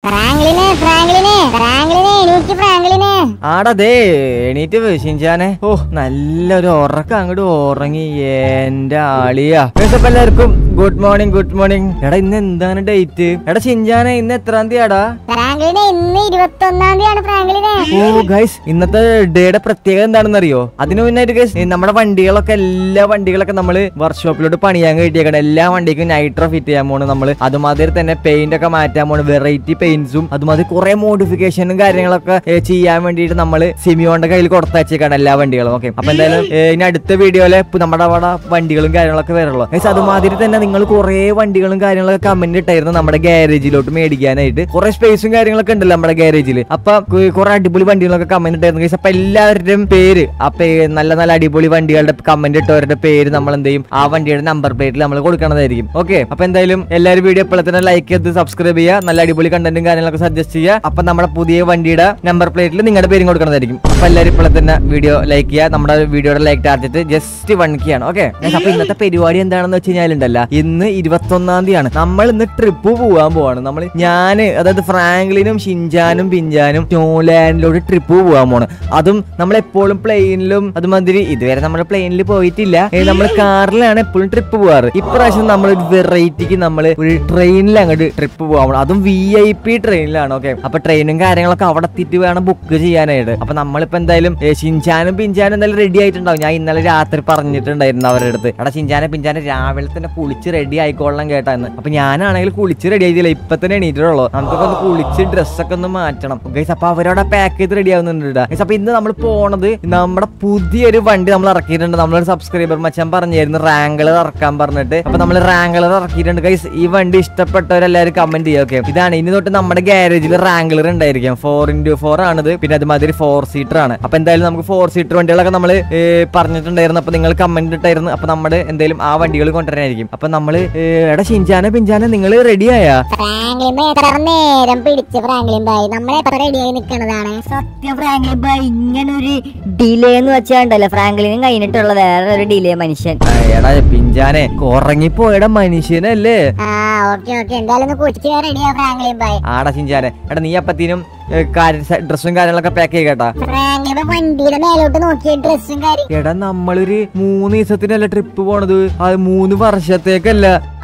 ഫ്രാങ്ക്ലിനെ ഫ്രാങ്ക്ലിനെ ഫ്രാങ്ക്ലിനെ എനിക്ക് ഫ്രാങ്ക്ലിനെ ആടതേ എണീറ്റ് ഷിൻചാനെ ഓ നല്ലൊരു ഉറക്കം അങ്ങോട്ട് ഉറങ്ങി എന്റെ ആളിയാ Guys, അപ്പൊ എല്ലാവർക്കും ഗുഡ് മോർണിംഗ് ഗുഡ് മോർണിംഗ് എടാ ഇന്ന് എന്താണ് ഡേറ്റ് എടാ ഷിൻചാനെ ഇന്ന് എത്രാം തീയതിയാടാ ഫ്രാങ്ക്ലിനെ ഇന്ന് ഇരുപത്തി ഒന്നാം തീയതിയാണ് ഫ്രാങ്ക്ലിനെ ഓ ഗൈസ് ഇന്നത്തെ ഡേയുടെ പ്രത്യേകത എന്താണെന്ന് അറിയോ അതിനു മുന്നായിട്ട് ഗൈസ് നമ്മുടെ വണ്ടികളൊക്കെ എല്ലാ വണ്ടികളൊക്കെ നമ്മൾ വർക്ക്ഷോപ്പിലോട്ട് പണിയാൻ കിട്ടിയേക്കണം എല്ലാ വണ്ടിക്കും നൈട്രോ ഫിറ്റ് ചെയ്യാൻ പോണ് നമ്മൾ അതുമാതിരി തന്നെ പെയിന്റ് ഒക്കെ മാറ്റാൻ പോണ് വെറൈറ്റി പെയിന്റ്സും അതുമാതിരി കുറെ മോഡിഫിക്കേഷനും കാര്യങ്ങളൊക്കെ ഏ, ചെയ്യാൻ വേണ്ടിയിട്ട് നമ്മൾ സിമിയോന്റെ കയ്യിൽ കൊടുത്തയച്ചേക്കാണ് എല്ലാ വണ്ടികളും ഓക്കെ അപ്പൊ എന്തായാലും ഏ, ഇനി അടുത്ത വീഡിയോയില് ഇപ്പൊ നമ്മുടെ അവിടെ വണ്ടികളും കാര്യങ്ങളൊക്കെ വരുള്ളൂ ഗൈസ് അതുമാതിരി തന്നെ നിങ്ങൾ കുറെ വണ്ടികളും കാര്യങ്ങളൊക്കെ കമന്റ് ഇട്ടായിരുന്നു നമ്മുടെ ഗാരേജിലോട്ട് മേടിക്കാനായിട്ട് കുറെ സ്പേസും കാര്യങ്ങളൊക്കെ ഉണ്ടല്ലോ നമ്മുടെ ഗാരേജിൽ അപ്പൊ കു- കുറെ അടിപൊളി വണ്ടികളൊക്കെ കമന്റ് ഇട്ടായിരുന്നു ഗൈസ് അപ്പൊ എല്ലാവരുടെയും പേര് ആ പേ നല്ല നല്ല അടിപൊളി വണ്ടികളുടെ കമന്റ് ഇട്ടവരുടെ പേര് നമ്മൾ എന്ത് ചെയ്യും ആ വണ്ടിയുടെ നമ്പർ പ്ലേറ്റിൽ നമ്മൾ കൊടുക്കണതായിരിക്കും ഓക്കെ അപ്പൊ എന്തായാലും എല്ലാവരും വീഡിയോ ഇപ്പോൾ തന്നെ ലൈക്ക് ചെയ്ത് സബ്സ്ക്രൈബ് ചെയ്യുക നല്ല അടിപൊളി കണ്ടന്റും കാര്യങ്ങളൊക്കെ സജസ്റ്റ് ചെയ്യുക അപ്പൊ നമ്മുടെ പുതിയ വണ്ടിയുടെ നമ്പർ പ്ലേറ്റിൽ നിങ്ങളുടെ പേരും കൊടുക്കണതായിരിക്കും അപ്പൊ എല്ലാവരും ഇപ്പോൾ തന്നെ വീഡിയോ ലൈക്ക് ചെയ്യുക നമ്മുടെ വീഡിയോയുടെ like target just one K ആണ് ഓക്കെ അപ്പൊ ഇന്നത്തെ പരിപാടി എന്താണെന്ന് വെച്ച് കഴിഞ്ഞാലുണ്ടല്ല ഇന്ന് ഇരുപത്തി ഒന്നാം തീയതിയാണ് നമ്മൾ ഇന്ന് ട്രിപ്പ് പോകാൻ പോവാണ് നമ്മൾ ഞാന് അതായത് ഫ്രാങ്ക്ലിനും ഷിൻജാനും പിഞ്ചാനും ന്യൂലാൻഡിലോട്ട് ട്രിപ്പ് പോകാൻ പോണ് അതും നമ്മൾ എപ്പോഴും പ്ലെയിനിലും അതുമാതിരി ഇതുവരെ നമ്മൾ പ്ലെയിനിൽ പോയിട്ടില്ല നമ്മൾ കാറിലാണ് എപ്പോഴും ട്രിപ്പ് പോവാറ് ഇപ്രാവശ്യം നമ്മൾ ഒരു വെറൈറ്റിക്ക് നമ്മൾ ഒരു ട്രെയിനിൽ അങ്ങോട്ട് ട്രിപ്പ് പോകാൻ പോകണം അതും വി ഐ പി ട്രെയിനിലാണ് ഓക്കെ അപ്പൊ ട്രെയിനും കാര്യങ്ങളൊക്കെ അവിടെ എത്തിയിട്ട് വേണം ബുക്ക് ചെയ്യാനായിട്ട് അപ്പൊ നമ്മളിപ്പോ എന്തായാലും ഏ, ഷിൻചാനും പിഞ്ചാനും എന്തായാലും റെഡി ആയിട്ടുണ്ടാവും ഞാൻ ഇന്നലെ രാത്രി പറഞ്ഞിട്ടുണ്ടായിരുന്നു അവരുടെ അടുത്ത് എടാ ഷിൻചാനെ പിഞ്ചാനെ രാവിലെ തന്നെ കുളിച്ച് റെഡി ആയിക്കോളാം കേട്ടാന്ന് അപ്പൊ ഞാനാണെങ്കിൽ കുളിച്ച് റെഡി ആയിട്ടില്ല ഇപ്പൊ തന്നെ എണീറ്റുള്ളൂ നമുക്കൊക്കെ ഒന്ന് കുളിച്ച് ഡ്രസ്സൊക്കെ ഒന്ന് മാറ്റണം ഗൈസ് അപ്പൊ അവരോടെ പാക്ക് ചെയ്ത് റെഡി ആവുന്നുണ്ട് ഗൈസ് അപ്പൊ ഇന്ന് നമ്മൾ പോണത് നമ്മുടെ പുതിയൊരു വണ്ടി നമ്മൾ ഇറക്കിയിട്ടുണ്ട് നമ്മളൊരു സബ്സ്ക്രൈബർ മച്ചാൻ പറഞ്ഞായിരുന്നു റാങ്കളർ ഇറക്കാൻ പറഞ്ഞിട്ട് അപ്പൊ നമ്മൾ റാങ്കളർ ഇറക്കിയിട്ടുണ്ട് ഗൈസ് ഈ വണ്ടി ഇഷ്ടപ്പെട്ടവരെല്ലാവരും കമന്റ് ചെയ്യുക ഓക്കെ ഇതാണ് ഇനി തൊട്ട് നമ്മുടെ ഗ്യാരേജിൽ റാങ്കളർ ഉണ്ടായിരിക്കും ഫോർ ഇന്റു ഫോർ ആണിത് പിന്നെ അതുമാതിരി ഫോർ സീറ്റർ ആണ് അപ്പൊ എന്തായാലും നമുക്ക് ഫോർ സീറ്റർ വണ്ടികളൊക്കെ നമ്മൾ പറഞ്ഞിട്ടുണ്ടായിരുന്നു അപ്പൊ നിങ്ങൾ കമന്റ് ഇട്ടായിരുന്നു അപ്പൊ നമ്മുടെ എന്തായാലും ആ വണ്ടികൾ കൊണ്ടുവരാനായിരിക്കും അപ്പൊ നമ്മള് ഏ, എടാ ഷിൻചാനെ പിഞ്ചാനെ നിങ്ങൾ റെഡിയായാ ഫ്രാങ്ക്ലിൻ ബൈ എത്ര നേരം പിടിച്ച് ഫ്രാങ്ക്ലിൻ ബൈ നമ്മൾ എത്ര റെഡിയായി നിൽക്കുന്നതാണ് സത്യം ഫ്രാങ്ക്ലിൻ ബൈ ഇങ്ങനെ ഒരു ഡിലേ എന്ന് വെച്ചാണ്ടല്ലോ ഫ്രാങ്ക്ലിനും കഴിഞ്ഞിട്ടുള്ള വേറെ ഒരു ഡിലേ മനുഷ്യൻ ആ, എടാ പിഞ്ചാനെ ഉറങ്ങിപ്പോയടാ മനുഷ്യനല്ലേ ആ ഓക്കെ ഓക്കെ എന്തായാലും ഒന്ന് കുടിച്ച് റെഡിയാ ഫ്രാങ്ക്ലിൻ ബൈ ആടാ ചിഞ്ചാനെ എടാ നീ അപ്പത്തിനും ഡ്രസ്സും കാര്യങ്ങളൊക്കെ പാക്ക് ചെയ്യട്ടാ ഫ്രാങ്ക്ലിൻ ബൈ വണ്ടിയുടെ മേലോട്ട് നോക്കിയ ഡ്രസ്സും കാര്യം എടാ നമ്മളൊരു മൂന്ന് ദിവസത്തിനല്ല ട്രിപ്പ് പോണത് അത് മൂന്ന് വർഷത്തേക്കല്ല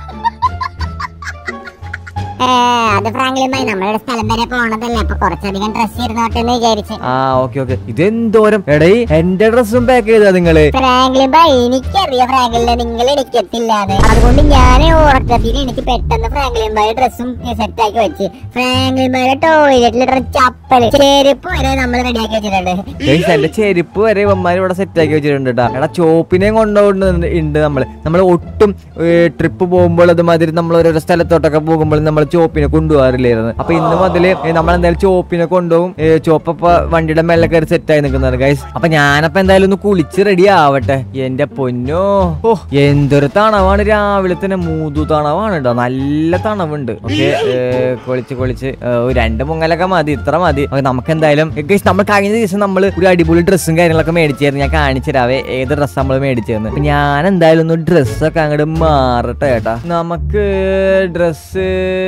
ഏ, അത് ഫ്രാങ്ക്ലിൻ ബൈ നമ്മളുടെ സ്ഥലം വരെ പോണതല്ലേ അപ്പൊ കുറച്ചധികം ഡ്രസ് ഇരുന്നോട്ടെ എന്ന് വിചാരിച്ച് ആ ഓക്കെ ഓക്കെ ഇതെന്തോരം എടേ എന്റെ ഡ്രസ്സും പാക്ക് ചെയ്താ നിങ്ങള് ഫ്രാങ്ക്ലിൻ ബൈ എനിക്കറിയാം ഫ്രാങ്ക്ലിനെ നിങ്ങൾ എടുക്കത്തില്ലാന്ന് അതുകൊണ്ട് ഞാൻ ഉറക്കത്തിൽ എനിക്ക് പെട്ടെന്ന് ഫ്രാങ്ക്ലിൻ ബൈ ഡ്രസ്സും സെറ്റ് ആക്കി വെച്ച് ഫ്രാങ്ക്ലിൻ ബൈയുടെ ടോയ്ലറ്റിൽ ഇടുന്ന ചപ്പല് ചെരുപ്പ് വരെ നമ്മൾ റെഡിയാക്കി വെച്ചിട്ടുണ്ട് ഗൈസ് എന്റെ ചെരുപ്പ് വരെ ഇവന്മാർ ഇവിടെ സെറ്റ് ആക്കി വെച്ചിട്ടുണ്ട് ട്ടാ. എടാ ചോപ്പിനെയും കൊണ്ടുപോകുന്നുണ്ട് ഉണ്ട് നമ്മള് നമ്മൾ ഒട്ടും ട്രിപ്പ് പോകുമ്പോൾ അതുമാതിരി നമ്മൾ ഓരോരോ സ്ഥലത്തോട്ടൊക്കെ പോകുമ്പോൾ നമ്മൾ ചോപ്പിനെ കൊണ്ടുപോകാറില്ലായിരുന്നു അപ്പൊ ഇന്ന് മുതല് നമ്മൾ എന്തായാലും ചോപ്പിനെ കൊണ്ടുപോകും ഏ, ചോപ്പ് ഇപ്പൊ വണ്ടിയുടെ മേലെ കയറി സെറ്റ് ആയി നിൽക്കുന്നതാണ് ഗൈസ് അപ്പൊ ഞാനപ്പോ എന്തായാലും ഒന്ന് കുളിച്ച് റെഡി ആവട്ടെ എന്റെ പൊന്നോ ഓ എന്തൊരു തണവാണ് രാവിലെ തന്നെ മൂതു തണവാണ് കേട്ടോ നല്ല തണവുണ്ട് ഓക്കെ കുളിച്ച് കുളിച്ച് ഏ, ഒരു രണ്ട് മുങ്ങലൊക്കെ മതി ഇത്ര മതി Okay, നമുക്ക് എന്തായാലും ഗൈസ് നമ്മൾ കഴിഞ്ഞ ദിവസം നമ്മൾ ഒരു അടിപൊളി ഡ്രസ്സും കാര്യങ്ങളൊക്കെ മേടിച്ചായിരുന്നു ഞാൻ കാണിച്ചു തരാവേ ഏത് ഡ്രസ്സ് നമ്മൾ മേടിച്ചതെന്ന് അപ്പൊ ഞാൻ എന്തായാലും ഒന്ന് ഡ്രസ്സൊക്കെ അങ്ങോട്ട് മാറട്ടെ കേട്ടാ നമുക്ക് ഡ്രസ്സ്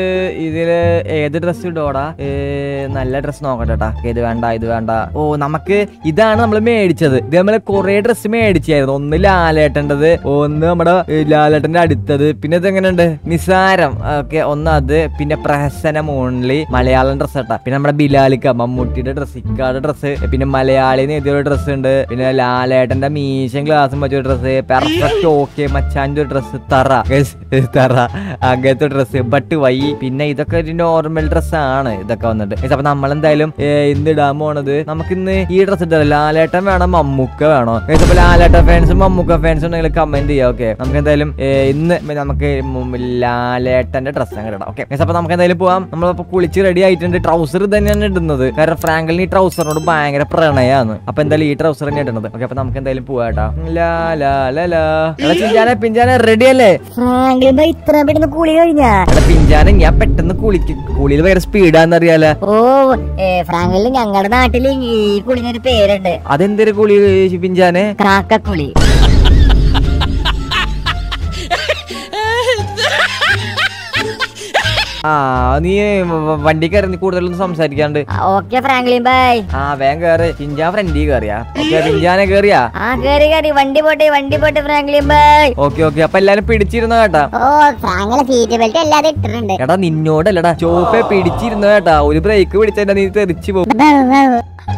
ഇതില് ഏത് ഡ്രസ്സ് ഇടോടാ ഏ, നല്ല ഡ്രസ്സ് നോക്കട്ടെ കേട്ടാ ഇത് വേണ്ട ഇത് വേണ്ട ഓ നമുക്ക് ഇതാണ് നമ്മൾ മേടിച്ചത് ഇത് നമ്മൾ കുറെ ഡ്രസ്സ് മേടിച്ചായിരുന്നു ഒന്ന് ലാലേട്ടൻ്റെത് ഒന്ന് നമ്മുടെ ഏ, ലാലേട്ടന്റെ അടുത്തത് പിന്നെ ഇത് എങ്ങനെയുണ്ട് നിസാരം ഓക്കെ ഒന്ന് അത് പിന്നെ പ്രഹസന മോൺലി മലയാളം ഡ്രസ്സ് കേട്ടാ പിന്നെ നമ്മുടെ ബിലാലിക്ക മമ്മൂട്ടിയുടെ ഡ്രസ്സ് ഇക്കാടെ ഡ്രസ്സ് പിന്നെ മലയാളിന്ന് എഴുതിയൊരു ഡ്രസ്സ് ഉണ്ട് പിന്നെ ലാലേട്ടന്റെ മീശം ഗ്ലാസും വെച്ചൊരു ഡ്രസ്സ് പെർഫെക്റ്റ് ഓക്കെ മച്ചാന്റെ ഒരു ഡ്രസ്സ് തറ Guys, തറ അങ്ങനത്തെ ഡ്രസ്സ് ബട്ട് വൈ പിന്നെ ഇതൊക്കെ ഒരു നോർമൽ ഡ്രസ്സാണ് ഇതൊക്കെ വന്നിട്ട് Guys, അപ്പൊ നമ്മളെന്തായാലും ഏ, ഇന്ന് ഇടാൻ പോണത് നമുക്ക് ഇന്ന് ഈ ഡ്രസ്സ് ഇട്ടത് ലാലേട്ടൻ വേണം മമ്മൂക്ക വേണോ Guys, അപ്പൊ ലാലേട്ടൻ ഫാൻസും മമ്മൂക്ക ഫാൻസും ഉണ്ടെങ്കിൽ കമന്റ് ചെയ്യാം ഓക്കെ നമുക്ക് എന്തായാലും ഏ, ഇന്ന് നമുക്ക് മു- ലാലേട്ടന്റെ ഡ്രസ്സ് അങ്ങനെ ഇടാം ഓക്കെ അപ്പൊ നമുക്ക് എന്തായാലും പോവാം നമ്മളിപ്പോ കുളിച്ച് റെഡി ആയിട്ടുണ്ട് ട്രൗസർ തന്നെയാണ് ഇടുന്നത് കാരണം ഫ്രാങ്കലിന് ഈ ട്രൗസറിനോട് ഭയങ്കര പ്രണയാണ് അപ്പൊ എന്തായാലും ഈ ട്രൗസർ തന്നെ ഇടുന്നത് ഓക്കെ അപ്പൊ നമുക്ക് എന്തായാലും പോവാട്ടാ ലാ ലാ ലാ ലാ എടാ ചിഞ്ചാനെ പിഞ്ചാനെ റെഡി അല്ലേ ഫ്രാങ്ക്ലിൻ ബൈ ഇത്ര പെട്ടെന്ന് കുളി കഴിഞ്ഞാ എടാ പിഞ്ചാനെ ഞാൻ പെട്ടെന്ന് കുളിക്കും കുളിയിൽ ഭയങ്കര സ്പീഡാന്നറിയാലോ ഓ ഏ, ഫ്രാങ്ക്ലിൻ ഞങ്ങളുടെ നാട്ടില് ഈ കുളിനൊരു പേരുണ്ട് അതെന്തൊരു കുളി പിഞ്ചാനെ ക്രാക്കക്കുളി ആ നീ വ- വണ്ടി കയറി നീ കൂടുതലൊന്നും സംസാരിക്കാണ്ട് ഓക്കെ ഫ്രാങ്ക്ലിൻ ബൈ ആ വേഗം കയറി ചിഞ്ചാൻ ഫ്രണ്ടി കയറിയാ ഓക്കെ ചിഞ്ചാനെ കയറിയാ ആ കേറി കേറി വണ്ടി പോട്ടെ വണ്ടി പോട്ടെ ഫ്രാങ്ക്ലിൻ ബൈ ഓക്കെ ഓക്കെ അപ്പൊ എല്ലാരും പിടിച്ചിരുന്ന കേട്ടാ ഓ ഫ്രാങ്കിലെ സീറ്റ് ബെൽറ്റ് അല്ലാതെ ഇട്ടിട്ടുണ്ട് എടാ നിന്നോടല്ലടാ ചോപ്പെ പിടിച്ചിരുന്ന കേട്ടാ ഒരു ബ്രേക്ക് പിടിച്ചാ നീ തെറിച്ചു പോകും ബൗ, ബൗ.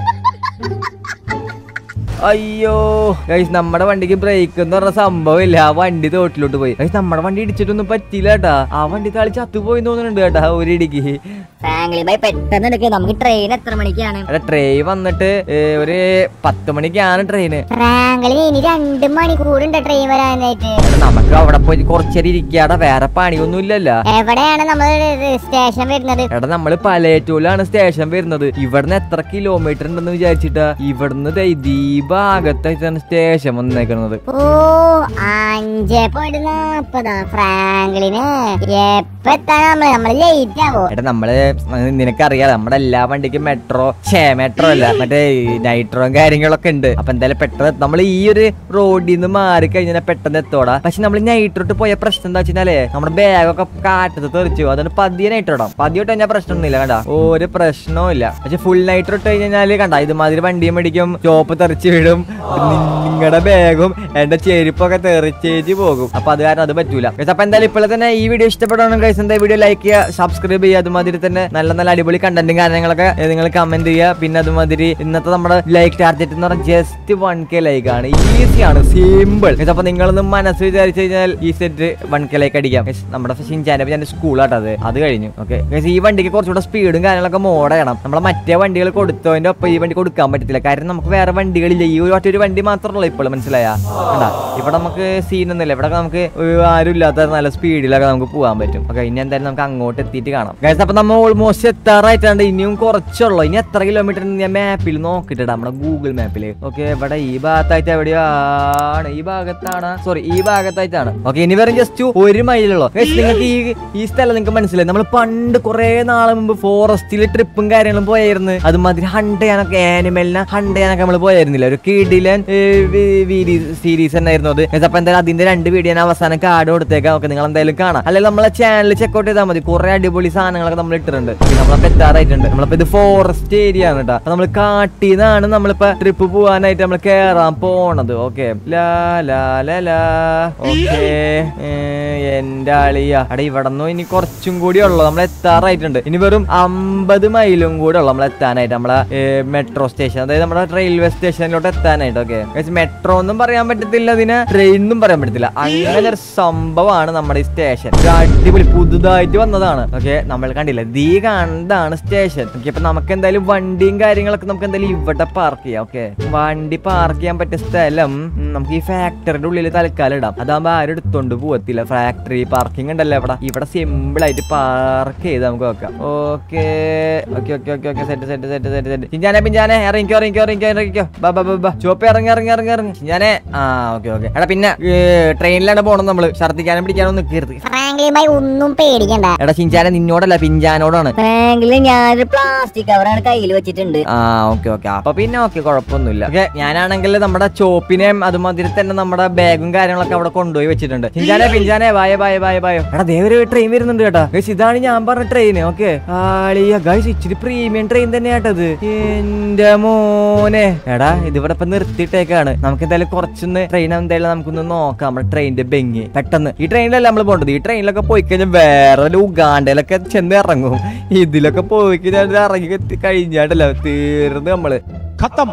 അയ്യോ ഗൈസ് നമ്മുടെ വണ്ടിക്ക് ബ്രേക്ക് എന്ന് പറഞ്ഞ സംഭവം ഇല്ല ആ വണ്ടി തോട്ടിലോട്ട് പോയി ഗൈസ് നമ്മുടെ വണ്ടി ഇടിച്ചിട്ടൊന്നും പറ്റില്ല കേട്ടാ ആ വണ്ടി കളി ചത്തുപോയി തോന്നുന്നുണ്ട് കേട്ടാ ഒരു ഇടിക്ക് ഫ്രാങ്ക്ലിൻ ബൈ പെട്ടെന്ന് എടുക്കുക നമുക്ക് ട്രെയിൻ എത്ര മണിക്കാണ് എടാ ട്രെയിൻ വന്നിട്ട് ഏ, ഒരു പത്ത് മണിക്കാണ് ട്രെയിന് ഫ്രാങ്കളിന് ഇനി രണ്ട് മണിക്കൂറുണ്ട് ട്രെയിൻ വരാനായിട്ട് എടാ, നമുക്ക് അവിടെ പോയി കുറച്ചേരം ഇരിക്കാടാ വേറെ പണിയൊന്നും ഇല്ലല്ലോ എവിടെയാണ് നമ്മൾ സ്റ്റേഷൻ വരുന്നത് എടാ നമ്മള് പലേറ്റൂലാണ് സ്റ്റേഷൻ വരുന്നത് ഇവിടുന്ന് എത്ര കിലോമീറ്റർ ഉണ്ടെന്ന് വിചാരിച്ചിട്ടാ ഇവിടുന്ന് ദേ ഈ ഭാഗത്തായിട്ടാണ് സ്റ്റേഷൻ വന്നേക്കുന്നത് ഓ അഞ്ചേ പോയിട്ട് നാപ്പതാ ഫ്രാങ്കളിന് എപ്പ എത്താൻ നമ്മള് നമ്മള് ലേറ്റ് ആവോ എടാ നമ്മള് നിനക്കറിയാം നമ്മുടെ എല്ലാ വണ്ടിക്കും മെട്രോ ഷേ മെട്രോ അല്ല മറ്റേ നൈട്രോയും കാര്യങ്ങളൊക്കെ ഉണ്ട് അപ്പൊ എന്തായാലും പെട്ടെന്ന് നമ്മൾ ഈ ഒരു റോഡിൽ നിന്ന് മാറി കഴിഞ്ഞാൽ പെട്ടെന്ന് എത്തോടാ പക്ഷെ നമ്മൾ നൈട്രോട്ട് പോയ പ്രശ്നം എന്താ വെച്ചാലേ നമ്മുടെ ബാഗൊക്കെ കാറ്റത്ത് തെറിച്ചു അതുകൊണ്ട് പതിയെ നൈട്രോ ഇടാം പതിയെ ഇട്ട് കഴിഞ്ഞാൽ പ്രശ്നമൊന്നുമില്ല കണ്ട ഒരു പ്രശ്നവും ഇല്ല പക്ഷെ ഫുൾ നൈട്രോ ഇട്ട് കഴിഞ്ഞാല് കണ്ട ഇതുമാതിരി വണ്ടിയും മേടിക്കും ചോപ്പ് തെറിച്ച് വീഴും നിങ്ങളുടെ ബാഗും എന്റെ ചെരുപ്പൊക്കെ തെറിച്ചേച്ച് പോകും അപ്പൊ അത് കാരണം അത് പറ്റൂല Guys, അപ്പൊ എന്തായാലും ഇപ്പോൾ തന്നെ ഈ വീഡിയോ ഇഷ്ടപ്പെടണം ഗൈസ് എന്താ വീഡിയോ ലൈക്ക് ചെയ്യുക സബ്സ്ക്രൈബ് ചെയ്യുക അതുമാതിരി തന്നെ നല്ല നല്ല അടിപൊളി കണ്ടന്റും കാര്യങ്ങളൊക്കെ നിങ്ങൾ കമന്റ് ചെയ്യുക പിന്നെ അതുമാതിരി ഇന്നത്തെ നമ്മുടെ ലൈക്ക് ടാർഗറ്റ് എന്ന് പറഞ്ഞാൽ ജസ്റ്റ് വൺ കെ ലൈക്ക് ആണ് ഈസി ആണ് സിമ്പിൾ അപ്പൊ നിങ്ങളൊന്ന് മനസ്സ് വിചാരിച്ചു കഴിഞ്ഞാൽ ഈ സെറ്റ് വൺ കെ ലൈക്ക് അടിക്കാം Guys, നമ്മുടെ ഷിൻചാൻ്റെ ഞാൻ സ്കൂളാട്ടോ അത് അത് കഴിഞ്ഞു ഓക്കെ ഈ വണ്ടിക്ക് കുറച്ചുകൂടെ സ്പീഡും കാര്യങ്ങളൊക്കെ മോഡ് ചെയ്യണം നമ്മളെ മറ്റേ വണ്ടികൾ കൊടുത്തതിന്റെ ഒപ്പം ഈ വണ്ടി കൊടുക്കാൻ പറ്റത്തില്ല കാരണം നമുക്ക് വേറെ വണ്ടികളില്ല ഈ ഒരു ഒറ്റ ഒരു വണ്ടി മാത്രമല്ല ഇപ്പോൾ മനസ്സിലായ കണ്ടാ ഇവിടെ നമുക്ക് സീനൊന്നുമില്ല ഇവിടെ നമുക്ക് ഒരു ആരും ഇല്ലാത്ത നല്ല സ്പീഡിലൊക്കെ നമുക്ക് പോകാൻ പറ്റും ഓക്കെ ഇനി എന്തായാലും നമുക്ക് അങ്ങോട്ട് എത്തിയിട്ട് കാണാം ഗൈസ് അപ്പൊ നമ്മൾ ഓൾമോസ്റ്റ് എത്താറായിട്ടുണ്ട് ഇനിയും കുറച്ചുള്ളൂ ഇനി എത്ര കിലോമീറ്റർ ഞാൻ മാപ്പിൽ നോക്കിയിട്ടാ നമ്മുടെ ഗൂഗിൾ മാപ്പിൽ ഓക്കെ ഇവിടെ ഈ ഭാഗത്തായിട്ട് എവിടെയാണ് ഈ ഭാഗത്താണ് സോറി ഈ ഭാഗത്തായിട്ടാണ് ഓക്കെ ഇനി വെറും ജസ്റ്റ് ഒരു മൈലുള്ളൂ ഗൈസ് നിങ്ങൾക്ക് ഈ ഈ സ്ഥലം നിങ്ങൾക്ക് മനസ്സിലായി നമ്മൾ പണ്ട് കുറെ നാളെ മുമ്പ് ഫോറസ്റ്റിൽ ട്രിപ്പും കാര്യങ്ങളും പോയായിരുന്നു അതുമാതിരി ഹണ്ട് ചെയ്യാനൊക്കെ ആനിമലിനെ ഹണ്ട് ചെയ്യാനൊക്കെ നമ്മൾ പോയായിരുന്നില്ല ഒരു കിടിലൻ സീരീസ് തന്നെയായിരുന്നു അത് Guys, അപ്പൊ എന്തായാലും അതിന്റെ രണ്ട് വീഡിയോ ഞാൻ അവസാനം കാർഡ് കൊടുത്തേക്കാം ഓക്കെ നിങ്ങൾ എന്തായാലും കാണാം അല്ലെങ്കിൽ നമ്മളെ ചാനൽ ചെക്കൗട്ട് ചെയ്താൽ മതി കുറെ അടിപൊളി സാധനങ്ങളൊക്കെ നമ്മൾ ഇട്ടിട്ടുണ്ട് Okay, നമ്മളപ്പോ എത്താറായിട്ടുണ്ട് നമ്മളിപ്പോ ഇത് ഫോറസ്റ്റ് ഏരിയ ആണ് കേട്ടോ അപ്പൊ നമ്മൾ കാട്ടിന്നാണ് നമ്മളിപ്പോ ട്രിപ്പ് പോവാനായിട്ട് നമ്മൾ കേറാൻ പോണത് ഓക്കെ ലാ ലാ ലാ ലാ ഓക്കെ എന്റെ ആളിയ അവിടെ ഇവിടെ നിന്ന് ഇനി കുറച്ചും കൂടി ഉള്ളു നമ്മൾ എത്താറായിട്ടുണ്ട് ഇനി വെറും അമ്പത് മൈലും കൂടെ ഉള്ളു നമ്മൾ എത്താനായിട്ട് നമ്മളെ മെട്രോ സ്റ്റേഷൻ അതായത് നമ്മുടെ റെയിൽവേ സ്റ്റേഷനിലോട്ട് എത്താനായിട്ട് ഓക്കെ മെട്രോ ഒന്നും പറയാൻ പറ്റത്തില്ല അതിന് ട്രെയിൻ എന്നും പറയാൻ പറ്റത്തില്ല അങ്ങനെ ഒരു സംഭവമാണ് നമ്മുടെ ഈ സ്റ്റേഷൻ ഒരു അടിപൊളി പുതുതായിട്ട് വന്നതാണ് ഓക്കെ നമ്മൾ കണ്ടില്ല ദീ കാണുന്നതാണ് സ്റ്റേഷൻ ഓക്കെ അപ്പൊ നമുക്ക് എന്തായാലും വണ്ടിയും കാര്യങ്ങളൊക്കെ നമുക്ക് എന്തായാലും ഇവിടെ പാർക്ക് ചെയ്യാം ഓക്കെ വണ്ടി പാർക്ക് ചെയ്യാൻ പറ്റിയ സ്ഥലം ഉം, നമുക്ക് ഈ ഫാക്ടറിയുടെ ഉള്ളിൽ തൽക്കാലം ഇടാം അതാകുമ്പോ ആരും എടുത്തോണ്ട് പോകത്തില്ല ഫാക്ടറി പാർക്കിംഗ് ഉണ്ടല്ലോ ഇവിടെ ഇവിടെ സിമ്പിൾ ആയിട്ട് പാർക്ക് ചെയ്ത് നമുക്ക് വെക്കാം okay okay okay okay okay set set set set set ചിഞ്ചാനെ പിഞ്ചാനെ ഇറങ്ങിക്കോ ഇറങ്ങിക്കോ ഇറങ്ങിക്കോ ഇറങ്ങിക്കോ ബാ ബാ ബാ ബാ ചോപ്പ് ഇറങ്ങി ഇറങ്ങി ഇറങ്ങി ഇറങ്ങി ചിഞ്ചാനെ ആ ഓക്കെ ഓക്കെ എടാ പിന്നെ ട്രെയിനിലാണ് പോണത് നമ്മള് ഛർദ്ദിക്കാനും പിടിക്കാനും നിൽക്കരുത് ഫ്രാങ്ക്ലിൻ ബൈ ഒന്നും പേടിക്കണ്ട എടാ ചിഞ്ചാനെ നിന്നോടല്ല പിഞ്ചാനോടാണ് ഫ്രാങ്ക്ലിൻ ഞാനൊരു പ്ലാസ്റ്റിക് കവറാണ് കയ്യിൽ വെച്ചിട്ടുണ്ട് ആ ഓക്കെ ഓക്കെ അപ്പൊ പിന്നെ ഓക്കെ കുഴപ്പമൊന്നുമില്ല ഓക്കെ ഞാനാണെങ്കിൽ നമ്മുടെ ചോപ്പിനെയും അതുമാതിരി തന്നെ നമ്മുടെ ബാഗും കാര്യങ്ങളൊക്കെ അവിടെ കൊണ്ടുപോയി വെച്ചിട്ടുണ്ട് ചിഞ്ചാനെ പിഞ്ചാനെ ബായ ബായ ബായ ബായോ എടാ ദേ ഒരു ട്രെയിൻ വരുന്നുണ്ട് കേട്ടോ ഗൈസ് ഇതാണ് ഞാൻ പറഞ്ഞ ട്രെയിൻ ഓക്കെ ആളിയ ഗൈസ് ഇച്ചിരി പ്രീമിയം ട്രെയിൻ തന്നെ കേട്ടത് എന്റെ മോനെ എടാ ഇതിവിടെ ഇപ്പൊ നിർത്തിയിട്ടേക്കാണ് നമുക്ക് എന്തായാലും കുറച്ചൊന്ന് ട്രെയിൻ എന്തായാലും നമുക്കൊന്ന് നോക്കാം നമ്മുടെ ട്രെയിനിന്റെ ബെങ്ങി പെട്ടെന്ന് ഈ ട്രെയിനിലല്ല നമ്മൾ പോകേണ്ടത് ഈ ട്രെയിനിലൊക്കെ പോയി കഴിഞ്ഞാൽ വേറെ ഒരു ഉഗാണ്ടയിലൊക്കെ ചെന്ന് ഇറങ്ങും ഇതിലൊക്കെ പോയി കഴിഞ്ഞാൽ ഇറങ്ങി എത്തി കഴിഞ്ഞാട്ടല്ലോ തീർന്ന് നമ്മള് खत्म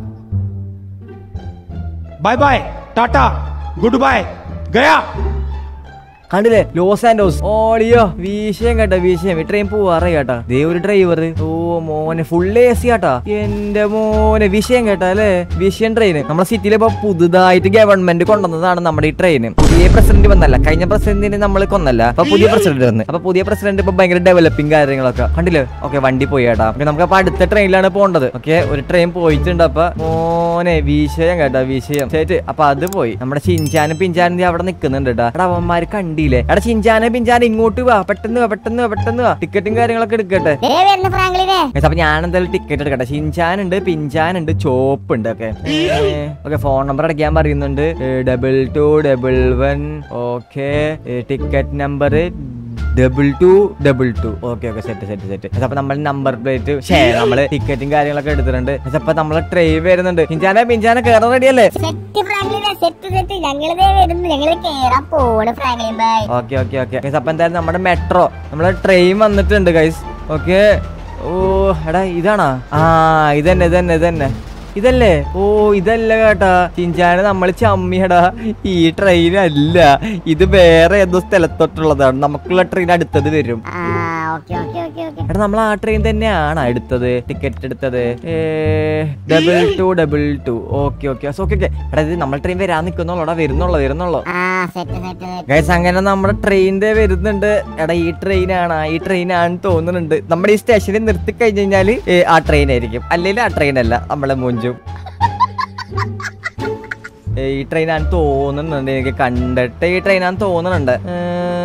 बाय बाय टाटा गुड बाय गया കണ്ടില്ലേ ലോസ് ആൻഡോസ് ഓളിയോ വിഷയം കേട്ടോ വിഷയം ഈ ട്രെയിൻ പോവാറേ കേട്ടാ ദേ ഒരു ഡ്രൈവർ ഓ മോനെ ഫുൾ എ സി ആട്ടാ എന്റെ മോനെ വിഷയം കേട്ടാ അല്ലേ വിഷയം ട്രെയിൻ നമ്മുടെ സിറ്റിയിൽ ഇപ്പൊ പുതുതായിട്ട് ഗവൺമെന്റ് കൊണ്ടുവന്നതാണ് നമ്മുടെ ഈ ട്രെയിൻ പുതിയ പ്രസിഡന്റ് വന്നല്ല കഴിഞ്ഞ പ്രസിഡന്റിനെ നമ്മൾ കൊന്നല്ല അപ്പൊ പുതിയ പ്രസിഡന്റ് വന്ന് അപ്പൊ പുതിയ പ്രസിഡന്റ് ഇപ്പൊ ഭയങ്കര ഡെവലപ്പിംഗ് കാര്യങ്ങളൊക്കെ കണ്ടില്ലേ ഓക്കെ വണ്ടി പോയി കേട്ടാ ഓക്കെ നമുക്ക് അപ്പൊ അടുത്ത ട്രെയിനിലാണ് പോകേണ്ടത് ഓക്കെ ഒരു ട്രെയിൻ പോയിട്ടുണ്ട് അപ്പൊ മോനെ വിഷയം കേട്ടാ വിഷയം ശരി അപ്പൊ അത് പോയി നമ്മുടെ ചിഞ്ചാനും പിഞ്ചാനും ദേ അവിടെ നിൽക്കുന്നുണ്ട് കേട്ടാ എടാ അവന്മാര് കണ്ടില്ലേ എടാ ചിഞ്ചാനെ പിഞ്ചാനെ ഇങ്ങോട്ട് വാ പെട്ടെന്ന് വാ പെട്ടെന്ന് വാ പെട്ടെന്ന് വാ ടിക്കറ്റും കാര്യങ്ങളൊക്കെ എടുക്കട്ടെ ദേ വരുന്ന ഫ്രാങ്ക്ലിനെ Guys, അപ്പൊ ഞാൻ എന്തായാലും ടിക്കറ്റ് എടുക്കട്ടെ ഷിൻചാൻ ഉണ്ട് പിഞ്ചാൻ ഉണ്ട് ചോപ്പ് ഉണ്ട് ഓക്കെ ഓക്കെ ഫോൺ നമ്പർ അടയ്ക്കാൻ പറയുന്നുണ്ട് double two double one okay ticket number double two double two okay okay set set set അപ്പൊ നമ്മൾ നമ്പർ പ്ലേറ്റ് ഷേ നമ്മള് ടിക്കറ്റും കാര്യങ്ങളൊക്കെ എടുത്തിട്ടുണ്ട് അപ്പൊ നമ്മളെ ട്രെയിൻ വരുന്നുണ്ട് പിഞ്ചാന പിഞ്ചാന കയറാൻ റെഡിയല്ലേ സെറ്റ് ഫ്രാങ്ക്ലിനെ സെറ്റ് സെറ്റ് ഞങ്ങളിതേ വരുന്നു ഞങ്ങള് കേറാൻ പോണ് Franklin bye okay okay okay guys അപ്പൊ എന്തായാലും നമ്മുടെ മെട്രോ നമ്മളെ ട്രെയിൻ വന്നിട്ടുണ്ട് ഗൈസ് ഓക്കെ ഓ എടാ ഇതാണോ ആ ഇതന്നെ ഇതന്നെ ഇതന്നെ ഇതല്ലേ ഓ ഇതല്ല കേട്ടാ ചിഞ്ചാന് നമ്മൾ ചമ്മിയടാ ഈ ട്രെയിൻ അല്ല ഇത് വേറെ ഏതോ സ്ഥലത്തോട്ടുള്ളതാണ് നമുക്കുള്ള ട്രെയിൻ അടുത്തത് വരും ആ ഓക്കെ ഓക്കെ ഓക്കെ ഓക്കെ എടാ നമ്മൾ ആ ട്രെയിൻ തന്നെയാണ് എടുത്തത് ടിക്കറ്റ് എടുത്തത് double two double two okay okay okay okay എടാ ഇത് നമ്മൾ ട്രെയിൻ വരാൻ നിൽക്കുന്നുള്ളൂ വരുന്നുള്ളൂ വരുന്നുള്ളൂ ആ സെറ്റ് സെറ്റ് സെറ്റ് ഗൈസ് അങ്ങനെ നമ്മുടെ ട്രെയിനിന്റെ വരുന്നുണ്ട് എടാ ഈ ട്രെയിനാണ് ഈ ട്രെയിനാണ് തോന്നുന്നുണ്ട് നമ്മുടെ ഈ സ്റ്റേഷനിൽ നിർത്തി കഴിഞ്ഞ് കഴിഞ്ഞാല് ഏ, ആ ട്രെയിൻ ആയിരിക്കും അല്ലെങ്കിൽ ആ ട്രെയിൻ അല്ല നമ്മളെ മൂഞ്ചും ഏ, ഈ ട്രെയിനാണ് തോന്നുന്നുണ്ട് എനിക്ക് കണ്ടിട്ട് ഈ ട്രെയിനാണ് തോന്നുന്നുണ്ട് ഏ,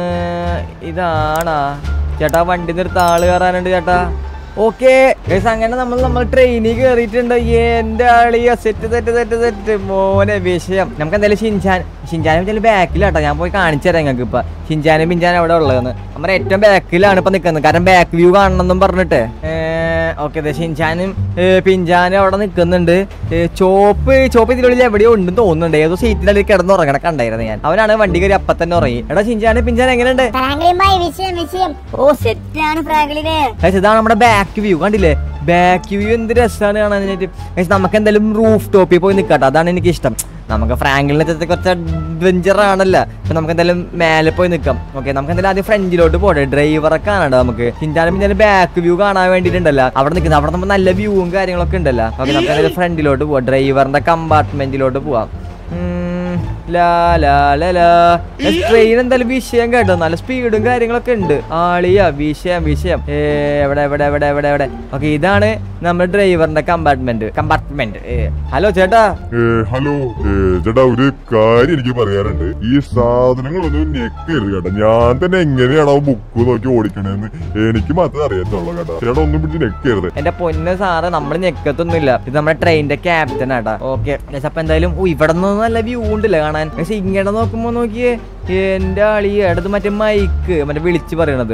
ഇതാണാ ചേട്ടാ വണ്ടി നിർത്ത ആള് കയറാനുണ്ട് ചേട്ടാ ഓക്കെ അങ്ങനെ നമ്മൾ നമ്മൾ ട്രെയിനിൽ കയറിയിട്ടുണ്ട് എന്റെ ആളിയ സെറ്റ് സെറ്റ് സെറ്റ് സെറ്റ് മോനെ വിഷയം നമുക്ക് എന്തായാലും ഷിൻചാൻ ഷിൻചാനും ചില ബാക്കിലാട്ടോ ഞാൻ പോയി കാണിച്ചു തരാം ഞങ്ങൾക്ക് ഇപ്പൊ ഷിൻചാനും പിഞ്ചാനും എവിടെ ഉള്ളതെന്ന് നമ്മുടെ ഏറ്റവും ബാക്കിലാണ് ഇപ്പൊ നിൽക്കുന്നത് കാരണം ബാക്ക് വ്യൂ കാണണമെന്നും പറഞ്ഞിട്ട് ഓക്കെ ഷിൻചാനും ഏ, പിഞ്ചാനും അവിടെ നിൽക്കുന്നുണ്ട് ഏ, ചോപ്പ് ചോപ്പ് ഇതിനുള്ളിൽ എവിടെയോ ഉണ്ടെന്ന് തോന്നുന്നുണ്ട് ഏതോ സീറ്റിനുള്ളിൽ കിടന്ന് ഉറങ്ങണ കണ്ടായിരുന്നു ഞാൻ അവനാണ് വണ്ടി കയറി അപ്പൊ തന്നെ ഉറങ്ങി എടാ ഷിൻചാനും പിഞ്ചാനും എങ്ങനെയുണ്ട് ഫ്രാങ്ക്ലിൻ ബായ് വിഷയം വിഷയം ഓ സെറ്റാണ് ഫ്രാങ്ക്ലിനെ Guys, ഇതാണ് നമ്മുടെ ബാക്ക് വ്യൂ കണ്ടില്ലേ ബാക്ക് വ്യൂ എന്ത് രസമാണ് കാണാനായിട്ട് Guys, നമുക്ക് എന്തായാലും റൂഫ് ടോപ്പിൽ പോയി നിൽക്കട്ടെ അതാണ് എനിക്ക് ഇഷ്ടം നമുക്ക് ഫ്രാങ്കിളിനെ കുറച്ച് അഡ്വഞ്ചർ ആണല്ലോ അപ്പൊ നമുക്ക് എന്തായാലും മേലെ പോയി നിൽക്കാം ഓക്കെ നമുക്ക് എന്തായാലും ആദ്യം ഫ്രണ്ടിലോട്ട് പോട്ടെ ഡ്രൈവറെ കാണണ്ട നമുക്ക് ചിന്താനും പിന്നെ ബാക്ക് വ്യൂ കാണാൻ വേണ്ടിയിട്ടുണ്ടല്ലോ അവിടെ നിൽക്കുന്നത് അവിടെ നമുക്ക് നല്ല വ്യൂവും കാര്യങ്ങളൊക്കെ ഉണ്ടല്ലോ ഓക്കെ നമുക്ക് എന്തായാലും ഫ്രണ്ടിലോട്ട് പോവാം ഡ്രൈവറിന്റെ കമ്പാർട്ട്മെന്റിലോട്ട് പോവാം ഉം, ലാ ലാ ലാ ലാ ട്രെയിൻ എന്തായാലും വിഷയം കേട്ടോ നല്ല സ്പീഡും കാര്യങ്ങളൊക്കെ ഉണ്ട് ആളിയാ വിഷയം വിഷയം ഏ, എവിടെ എവിടെ എവിടെ എവിടെ എവിടെ ഓക്കെ ഇതാണ് നമ്മുടെ ഡ്രൈവറിന്റെ കമ്പാർട്ട്മെന്റ് കമ്പാർട്ട്മെന്റ് ഹലോ ചേട്ടാ ഏ, ഹലോ ഏ, ചേട്ടാ ഒരു കാര്യം എനിക്ക് പറയാനുണ്ട് ഈ സാധനങ്ങളൊന്നും ഞെക്കരുത് കേട്ടോ ഞാൻ തന്നെ എങ്ങനെയാണോ ബുക്ക് നോക്കി ഓടിക്കണേന്ന് എനിക്ക് മാത്രമേ അറിയത്തുള്ളൂ കേട്ടോ ചേട്ടാ ഒന്നും പിടിച്ച് ഞെക്കരുത് എന്റെ പൊന്ന് സാറ് നമ്മൾ ഞെക്കത്തൊന്നുമില്ല ഇത് നമ്മുടെ ട്രെയിനിന്റെ ക്യാപ്റ്റൻ ആട്ടാ ഓക്കെ അപ്പൊ എന്തായാലും ഓ ഇവിടെ നിന്ന് നല്ല വ്യൂ ഉണ്ടല്ലേ കാണാൻ പക്ഷെ ഇങ്ങനെ നോക്കുമ്പോ നോക്കിയേ എന്റെ ആളി ഇടത് മറ്റേ മൈക്ക് മറ്റേ വിളിച്ച് പറയണത്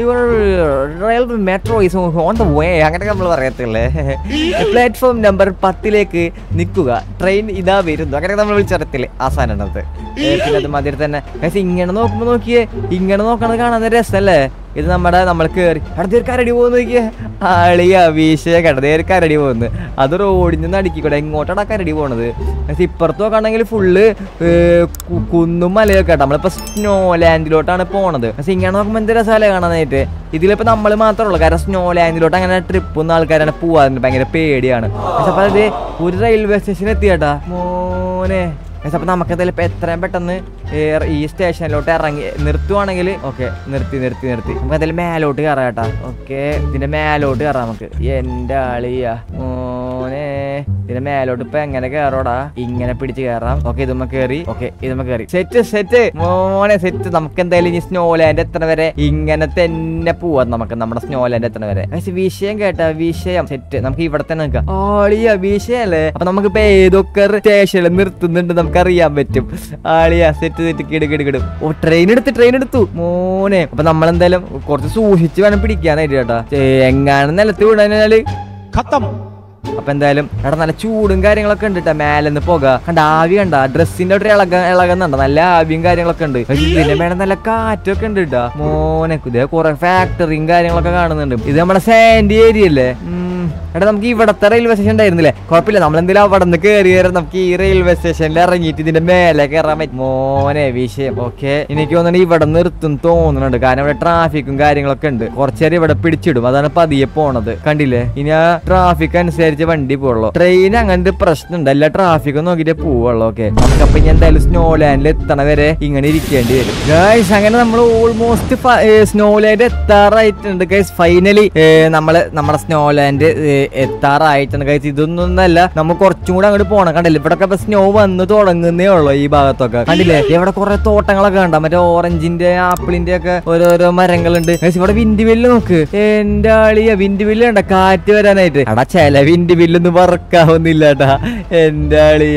rail metro is on the way അങ്ങനെ നമ്മൾ പറയത്തില്ലേ പ്ലാറ്റ്ഫോം നമ്പർ പത്തിലേക്ക് നിൽക്കുക ട്രെയിൻ ഇതാ വരുന്നു അങ്ങനെ നമ്മൾ വിളിച്ചറിയത്തില്ലേ ആ സാധനം പിന്നെ അത് മതിരി തന്നെ പക്ഷെ ഇങ്ങനെ നോക്കുമ്പോ നോക്കിയേ ഇങ്ങനെ നോക്കണത് കാണാൻ രസല്ലേ ഇത് നമ്മുടെ നമ്മൾ കേറി അടുത്ത ഒരു കരടി പോകുന്നു നോക്കിയേ ആളിയാ വീശയ കണ്ടത് ഒരു കരടി പോകുന്നു അത് റോഡിൽ നിന്ന് അടുക്കിക്കൂടെ എങ്ങോട്ടാണ് കരടി പോണത് പക്ഷെ ഇപ്പുറത്ത് നോക്കുകയാണെങ്കിൽ ഫുള്ള് കുന്നും മലയൊക്കെ കേട്ടോ നമ്മളിപ്പോ സ്നോ ലാൻഡിലോട്ടാണ് പോണത് പക്ഷെ ഇങ്ങനെ നോക്കുമ്പോൾ എന്ത് രസമല്ലേ കാണാനായിട്ട് ഇതിലിപ്പോ നമ്മൾ മാത്രമേ ഉള്ളൂ കാരണം സ്നോ ലാൻഡിലോട്ട് അങ്ങനെ ട്രിപ്പ് ഒന്നും ആൾക്കാരാണ് പോവാറുണ്ട് ഭയങ്കര പേടിയാണ് പക്ഷെ അപ്പൊ അത് ഒരു റെയിൽവേ സ്റ്റേഷൻ എത്തിയേട്ടാ മോനെ പക്ഷെ അപ്പൊ നമുക്ക് എന്തായാലും ഇപ്പൊ എത്രയും പെട്ടെന്ന് ഏർ ഈ സ്റ്റേഷനിലോട്ട് ഇറങ്ങി നിർത്തുവാണെങ്കിൽ ഓക്കെ നിർത്തി നിർത്തി നിർത്തി നമുക്ക് എന്തായാലും മേലോട്ട് കയറാം കേട്ടാ ഓക്കെ ഇതിന്റെ മേലോട്ട് കയറാം നമുക്ക് എന്റെ ആളിയാ മോനെ ഇതിന്റെ മേലോട്ട് ഇപ്പൊ എങ്ങനെ കയറോടാ ഇങ്ങനെ പിടിച്ച് കയറാം ഓക്കെ ഇതുമ്മ കയറി ഓക്കെ ഇതുമ്മ കയറി സെറ്റ് സെറ്റ് മോനെ സെറ്റ് നമുക്ക് എന്തായാലും ഇനി സ്നോലാൻഡ് എത്തണ വരെ ഇങ്ങനെ തന്നെ പോവാം നമുക്ക് നമ്മുടെ സ്നോലാൻഡ് എത്തണ വരെ പക്ഷെ വിഷയം കേട്ടാ വിഷയം സെറ്റ് നമുക്ക് ഇവിടെ തന്നെ നിൽക്കാം ആളിയാ വിഷയല്ലേ അപ്പൊ നമുക്കിപ്പോ ഏതൊക്കെ സ്റ്റേഷനിൽ നിർത്തുന്നുണ്ട് നമുക്ക് അറിയാൻ പറ്റും ആളിയാ സെറ്റ് സെറ്റ് കിട കിട കിടും ഓ ട്രെയിൻ എടുത്ത് ട്രെയിൻ എടുത്തു മോനെ അപ്പൊ നമ്മളെന്തായാലും കുറച്ച് സൂക്ഷിച്ച് വേണം പിടിക്കാനായിട്ട് കേട്ടാ എങ്ങാനും നിലത്ത് വിടാനാല് खत्म അപ്പൊ എന്തായാലും എടാ നല്ല ചൂടും കാര്യങ്ങളൊക്കെ ഉണ്ട് കേട്ടോ മേലെന്ന് പോക കണ്ട ആവി കണ്ട ഡ്രസ്സിന്റെ ഒരു ഇളക ഇളകുന്നുണ്ട് നല്ല ആവിയും കാര്യങ്ങളൊക്കെ ഉണ്ട് പക്ഷേ ഇതിന്റെ മേലെ നല്ല കാറ്റൊക്കെ ഉണ്ട് കേട്ടോ മോനെ ഇതേ കുറെ ഫാക്ടറിയും കാര്യങ്ങളൊക്കെ കാണുന്നുണ്ട് ഇത് നമ്മുടെ സാൻഡി ഏരിയ അല്ലേ ഉം. എടാ നമുക്ക് ഇവിടത്തെ റെയിൽവേ സ്റ്റേഷൻ ഉണ്ടായിരുന്നില്ലേ കുഴപ്പമില്ല നമ്മൾ എന്തെങ്കിലും അവിടെ നിന്ന് കയറി കയറി നമുക്ക് ഈ റെയിൽവേ സ്റ്റേഷനിൽ ഇറങ്ങിയിട്ട് ഇതിന്റെ മേലെ കയറാൻ പറ്റും മോനെ വിഷയം ഓക്കെ എനിക്ക് തോന്നുന്നു ഇവിടെ നിർത്തും തോന്നുന്നുണ്ട് കാരണം ഇവിടെ ട്രാഫിക്കും കാര്യങ്ങളൊക്കെ ഉണ്ട് കുറച്ചേരം ഇവിടെ പിടിച്ചിടും അതാണ് പതിയെ പോണത് കണ്ടില്ലേ ഇനി ആ ട്രാഫിക് അനുസരിച്ച് വണ്ടി പോവുള്ളൂ ട്രെയിൻ അങ്ങനത്തെ പ്രശ്നമുണ്ട് എല്ലാ ട്രാഫിക്കും നോക്കിട്ടേ പോവുള്ളൂ ഓക്കെ നമുക്കപ്പൊ ഇനി എന്തായാലും സ്നോ ലാൻഡിൽ എത്തണ വരെ ഇങ്ങനെ ഇരിക്കേണ്ടി വരും ഗൈസ് അങ്ങനെ നമ്മൾ ഓൾമോസ്റ്റ് സ്നോ ലാൻഡ് എത്താറായിട്ടുണ്ട് ഗൈസ് ഫൈനലി നമ്മള് നമ്മുടെ സ്നോ ലാൻഡ് എത്താറായിട്ടുണ്ട് ഗൈസ് ഇതൊന്നും അല്ല നമ്മൾ കുറച്ചും കൂടെ അങ്ങോട്ട് പോണം കണ്ടില്ലേ ഇവിടെ ഒക്കെ സ്നോ വന്ന് തുടങ്ങുന്നേ ഉള്ളൂ ഈ ഭാഗത്തൊക്കെ കണ്ടില്ലേ ഇവിടെ കുറെ തോട്ടങ്ങളൊക്കെ കണ്ട മറ്റേ ഓറഞ്ചിന്റെ ആപ്പിളിന്റെ ഒക്കെ ഓരോരോ മരങ്ങളുണ്ട് ഗൈസ് ഇവിടെ വിൻഡ് വില്ല് നോക്ക് എന്റെ ആളിയ വിൻഡ് വില്ല് കണ്ട കാറ്റ് വരാനായിട്ട് എടാ ചില വിൻഡ് വില്ലൊന്നും വർക്കാവുന്നില്ല കേട്ടാ എന്റെ ആളിയ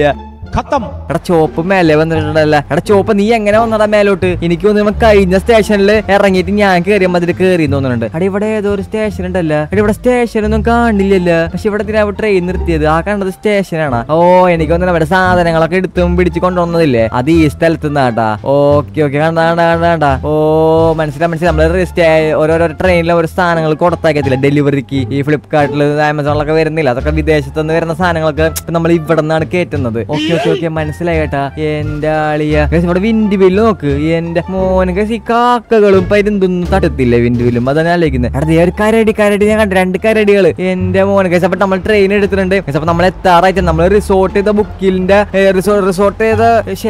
खत्म എടാ ചോപ്പ് മേലെ വന്നിട്ടുണ്ടല്ല എടാ ചോപ്പ് നീ എങ്ങനെ വന്നടാ മേലോട്ട് എനിക്ക് തോന്നുന്നു ഇവൻ കഴിഞ്ഞ സ്റ്റേഷനിൽ ഇറങ്ങിയിട്ട് ഞാൻ കയറിയ മതിൽ കയറി തോന്നുന്നുണ്ട് എടാ ഇവിടെ ഏതോ ഒരു സ്റ്റേഷൻ ഉണ്ടല്ല എടാ ഇവിടെ സ്റ്റേഷനൊന്നും കാണില്ലല്ല പക്ഷെ ഇവിടെ എന്തിനാ ട്രെയിൻ നിർത്തിയത് ആ കണ്ടത് സ്റ്റേഷനാണ് ഓ എനിക്ക് തോന്നുന്നു ഇവിടെ സാധനങ്ങളൊക്കെ എടുത്തും പിടിച്ച് കൊണ്ടുവന്നതില്ലേ അത് ഈ സ്ഥലത്ത് നിന്നാട്ടാ ഓക്കെ ഓക്കെ കണ്ട കണ്ട കണ്ട കണ്ട ഓ മനസ്സിലായി മനസ്സിലായി നമ്മള് സ്റ്റേ ഓരോരോ ട്രെയിനിൽ ഓരോ സാധനങ്ങൾ കൊടുത്താക്കത്തില്ല ഡെലിവറിക്ക് ഈ ഫ്ലിപ്കാർട്ടിൽ ആമസോണിലൊക്കെ വരുന്നില്ല അതൊക്കെ വിദേശത്ത് നിന്ന് വരുന്ന സാധനങ്ങളൊക്കെ നമ്മൾ ഇവിടെ നിന്നാണ് കയറ്റുന്നത് ഓക്കെ ഓക്കെ ഓക്കെ മനസ്സിലായി കേട്ടാ എന്റെ ആളിയ Guys, ഇവിടെ വിൻഡ് ബില്ല് നോക്ക് എന്റെ മോനെ guys, ഈ കാക്കകളും പരുന്തൊന്നും തട്ടത്തില്ല വിൻഡ് ബില്ലും അതാണ് ആലോചിക്കുന്നത് എടാ ദേ ഒരു കരടി കരടി ഞാൻ കണ്ടു രണ്ട് കരടികൾ എന്റെ മോനെ കേസ് അപ്പൊ നമ്മൾ ട്രെയിൻ എടുത്തിട്ടുണ്ട് Guys, അപ്പൊ നമ്മൾ എത്താറായിട്ട് നമ്മൾ റിസോർട്ട് ചെയ്ത ബുക്കിലിന്റെ റിസോർട്ട് ചെയ്ത ശേ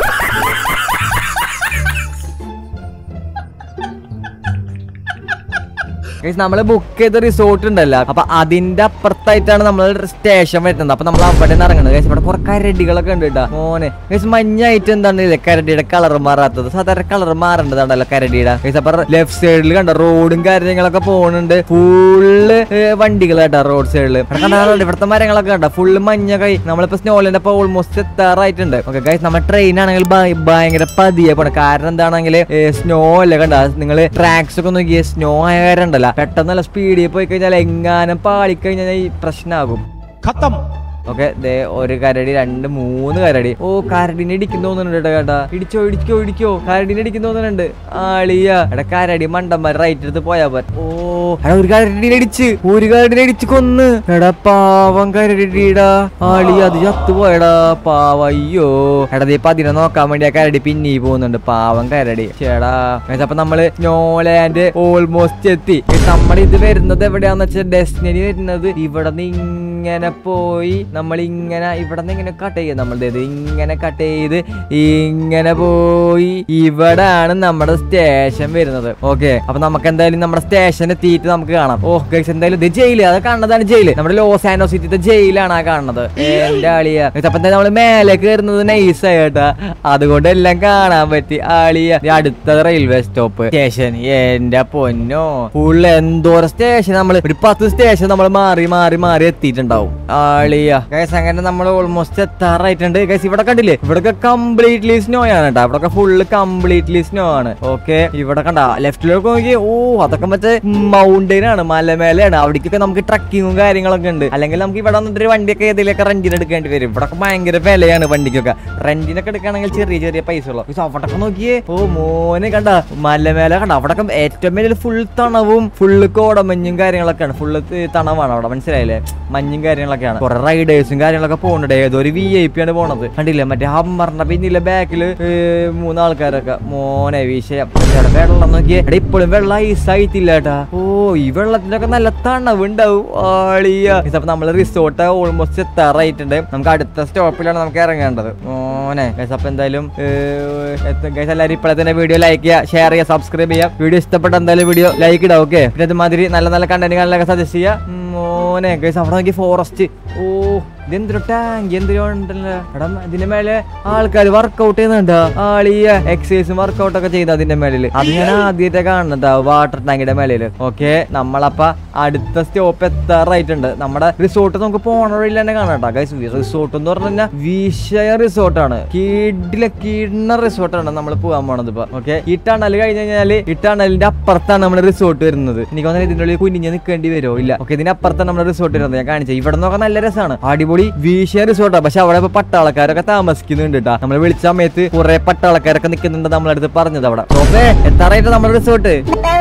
നമ്മൾ ബുക്ക് ചെയ്ത റിസോർട്ട് ഉണ്ടല്ലോ അപ്പൊ അതിന്റെ അപ്പുറത്തായിട്ടാണ് നമ്മൾ സ്റ്റേഷൻ വരുന്നത് അപ്പൊ നമ്മൾ അവിടെ നിന്ന് ഇറങ്ങുന്നത് Guys, ഇവിടെ കുറെ കരടികളൊക്കെ ഉണ്ട് കേട്ടോ മോനെ Guys, മഞ്ഞായിട്ട് എന്താണ് ഇത് കരടിയുടെ കളർ മാറാത്തത് സാധാരണ കളർ മാറേണ്ടതാണല്ലോ കരടിയുടെ Guys, അപ്പൊ ലെഫ്റ്റ് സൈഡിൽ കണ്ട റോഡും കാര്യങ്ങളൊക്കെ പോകുന്നുണ്ട് ഫുള്ള് വണ്ടികൾ കേട്ടോ റോഡ് സൈഡിൽ കണ്ടാറുണ്ട് ഇവിടുത്തെ മരങ്ങളൊക്കെ കണ്ട ഫുള്ള് മഞ്ഞ കൈ നമ്മളിപ്പോ സ്നോളിന്റെ അപ്പൊ ഓൾമോസ്റ്റ് എത്താറായിട്ടുണ്ട് ഓക്കെ ഗൈസ് നമ്മുടെ ട്രെയിൻ ആണെങ്കിൽ ഭയ- ഭയങ്കര പതിയെ പോണം കാരണം എന്താണെങ്കിൽ സ്നോ അല്ലേ കണ്ട നിങ്ങൾ ട്രാക്സ് ഒക്കെ നോക്കിയേ സ്നോ ആയ കാരണം ഉണ്ടല്ലോ പെട്ടെന്ന് നല്ല സ്പീഡിൽ പോയി കഴിഞ്ഞാൽ എങ്ങാനും പാളിക്കഴിഞ്ഞാൽ ഈ പ്രശ്നമാകും खत्म ഓക്കെ ദേ ഒരു കരടി രണ്ട് മൂന്ന് കരടി ഓ കരടിനെ ഇടിക്കുന്നു തോന്നുന്നുണ്ട് കേട്ടോ കേട്ടാ ഇടിച്ചോ ഇടിക്കോ ഇടിക്കോ കരടിനെ ഇടിക്കുന്നു തോന്നുന്നുണ്ട് ആളിയ എടാ കരടി മണ്ടന്മാർ റൈറ്റ് എടുത്ത് പോയാ പോൻ ഓ എടാ ഒരു കരടിനെ ഇടിച്ച് ഒരു കരടിനെ ഇടിച്ച് കൊന്ന് എടാ പാവം കരടിടാ ആളി അത് ചത്തു പോയടാ പാവ അയ്യോ എടാ ദേ പതിനെ നോക്കാൻ വേണ്ടി ആ കരടി പിന്നീ പോകുന്നുണ്ട് പാവം കരടി ചേടാ അപ്പൊ നമ്മള് സ്നോലാൻഡ് ഓൾമോസ്റ്റ് എത്തി നമ്മുടെ ഇത് വരുന്നത് എവിടെയാന്ന് വെച്ചാൽ ഡെസ്റ്റിനി വരുന്നത് ഇവിടെ നിന്ന് ഇങ്ങനെ പോയി നമ്മൾ ഇങ്ങനെ ഇവിടെ നിന്ന് ഇങ്ങനെ കട്ട് ചെയ്യുക നമ്മൾ ഇങ്ങനെ കട്ട് ചെയ്ത് ഇങ്ങനെ പോയി ഇവിടാണ് നമ്മുടെ സ്റ്റേഷൻ വരുന്നത് ഓക്കെ അപ്പൊ നമുക്ക് എന്തായാലും നമ്മുടെ സ്റ്റേഷൻ എത്തിയിട്ട് നമുക്ക് കാണാം ഓ ഗൈസ് എന്തായാലും ഇത് ജയില് അത് കാണുന്നതാണ് ജയില് നമ്മുടെ ലോസ് ആൻഡോസ് സിറ്റിത്തെ ജയിലാണ് ആ കാണുന്നത് എന്റെ ആളിയ Guys, അപ്പൊ എന്തായാലും നമ്മള് മേലെ കയറുന്നത് നൈസ് ആയിട്ടാ അതുകൊണ്ട് എല്ലാം കാണാൻ പറ്റി ആളിയ ദേ അടുത്ത റെയിൽവേ സ്റ്റോപ്പ് സ്റ്റേഷൻ എന്റെ പൊന്നോ ഫുൾ എന്തോരം സ്റ്റേഷൻ നമ്മൾ ഒരു പത്ത് സ്റ്റേഷൻ നമ്മൾ മാറി മാറി മാറി എത്തിയിട്ടുണ്ടാവും ആളിയ ഗൈസ് അങ്ങനെ നമ്മൾ ഓൾമോസ്റ്റ് എത്താറായിട്ടുണ്ട് ഗൈസ് ഇവിടെ കണ്ടില്ലേ ഇവിടെ കംപ്ലീറ്റ്ലി സ്നോ ആണ് കേട്ടോ ഇവിടെ ഫുള്ള് കംപ്ലീറ്റ്ലി സ്നോ ആണ് ഓക്കെ ഇവിടെ കണ്ട ലെഫ്റ്റിലേക്ക് നോക്കി ഓ അതൊക്കെ മറ്റേ മൗണ്ടൈൻ ആണ് മലമേലെയാണ് അവിടേക്കൊക്കെ നമുക്ക് ട്രക്കിങ്ങും കാര്യങ്ങളൊക്കെ ഉണ്ട് അല്ലെങ്കിൽ നമുക്ക് ഇവിടെ വന്നിട്ട് ഒരു വണ്ടിയൊക്കെ ഏതെങ്കിലുമൊക്കെ റെന്റിന് എടുക്കേണ്ടി വരും ഇവിടെ ഭയങ്കര വിലയാണ് വണ്ടിക്കൊക്കെ റെന്റിനൊക്കെ എടുക്കുകയാണെങ്കിൽ ചെറിയ ചെറിയ പൈസ ഉള്ളു പക്ഷെ അവിടൊക്കെ നോക്കിയേ ഓ മോനെ കണ്ട മലമേല കണ്ട അവിടൊക്കെ ഏറ്റവും വലിയ ഫുൾ തണവും ഫുള്ള് കോടമഞ്ഞും കാര്യങ്ങളൊക്കെയാണ് ഫുള്ള് തണവാണ് അവിടെ മനസ്സിലായില്ലേ മഞ്ഞും കാര്യങ്ങളൊക്കെയാണ് കുറെ റൈഡേഴ്സും കാര്യങ്ങളൊക്കെ പോകുന്നുണ്ട് ഏതോ ഒരു വി ഐ പി ആണ് പോണത് കണ്ടില്ലേ മറ്റേ ഹമ്മറിന്റെ പിന്നിലെ ബാക്കില് മൂന്നാൾക്കാരൊക്കെ മോനെ വിഷയം എടാ വെള്ളം നോക്കിയേ എടാ ഇപ്പോഴും വെള്ളം ഐസ് ആയിട്ടില്ല കേട്ടാ ഓ ഈ വെള്ളത്തിലൊക്കെ നല്ല തണവ് ഉണ്ടാവും ആളിയ അപ്പൊ നമ്മള് റിസോർട്ട് ഓൾമോസ്റ്റ് എത്താറായിട്ടുണ്ട് നമുക്ക് അടുത്ത സ്റ്റോപ്പിലാണ് നമുക്ക് ഇറങ്ങേണ്ടത് മോനെ ഗൈസ് അപ്പൊ എന്തായാലും ഗൈസ് എല്ലാവരും ഇപ്പോഴെ തന്നെ വീഡിയോ ലൈക്ക് ചെയ്യുക ഷെയർ ചെയ്യുക സബ്സ്ക്രൈബ് ചെയ്യുക വീഡിയോ ഇഷ്ടപ്പെട്ട എന്തായാലും വീഡിയോ ലൈക്ക് ഇടാം ഓക്കെ പിന്നെ അതുമാതിരി നല്ല നല്ല കണ്ടന്റുകളിലൊക്കെ സജസ്റ്റ് ചെയ്യുക ഉം, മോനെ ഗൈസ് അവിടെ നോക്കി ഫോറസ്റ്റ് ഓ ഇതെന്തൊരു ടാങ്ക് എന്തൊരു ഉണ്ടല്ലോ എടാ ഇതിന്റെ മേലെ ആൾക്കാർ വർക്കൗട്ട് ചെയ്യുന്നുണ്ട് ആളിയ എക്സസൈസും വർക്കൗട്ട് ഒക്കെ ചെയ്യുന്നത് അതിന്റെ മേലില് അത് ഞാൻ ആദ്യമായിട്ട് കാണുന്നുണ്ട് വാട്ടർ ടാങ്കിന്റെ മേലില് ഓക്കെ നമ്മളപ്പ അടുത്ത സ്റ്റോപ്പ് എത്താറായിട്ടുണ്ട് നമ്മുടെ റിസോർട്ട് നമുക്ക് പോണ വഴിയിൽ തന്നെ കാണാം ഗൈസ് റിസോർട്ട് എന്ന് പറഞ്ഞു കഴിഞ്ഞാൽ വിഷയ റിസോർട്ടാണ് കീടിലെ കീടുന്ന റിസോർട്ടാണ് നമ്മൾ പോകാൻ പോണത് ഇപ്പൊ ഓക്കെ ഈ ടണൽ കഴിഞ്ഞ് കഴിഞ്ഞാല് ഈ ടണലിന്റെ അപ്പുറത്താണ് നമ്മുടെ റിസോർട്ട് വരുന്നത് എനിക്ക് തോന്നുന്നത് ഇതിന്റെ ഉള്ളിൽ കുഞ്ഞിഞ്ഞ് നിൽക്കേണ്ടി വരുമോ ഇല്ല ഓക്കെ ഇതിനപ്പുറത്താണ് നമ്മുടെ റിസോർട്ട് വരുന്നത് ഞാൻ കാണിച്ചത് ഇവിടെ നിന്നൊക്കെ നല്ല രസമാണ് അടിപൊളി വിഷയ റിസോർട്ടാണ് പക്ഷെ അവിടെ ഇപ്പൊ പട്ടാളക്കാരൊക്കെ താമസിക്കുന്നുണ്ട് കേട്ടോ നമ്മൾ വിളിച്ച സമയത്ത് കുറെ പട്ടാളക്കാരൊക്കെ നിൽക്കുന്നുണ്ട് നമ്മളെ അടുത്ത് പറഞ്ഞത് അവിടെ ഓക്കെ എത്താറായിട്ട് നമ്മുടെ റിസോർട്ട്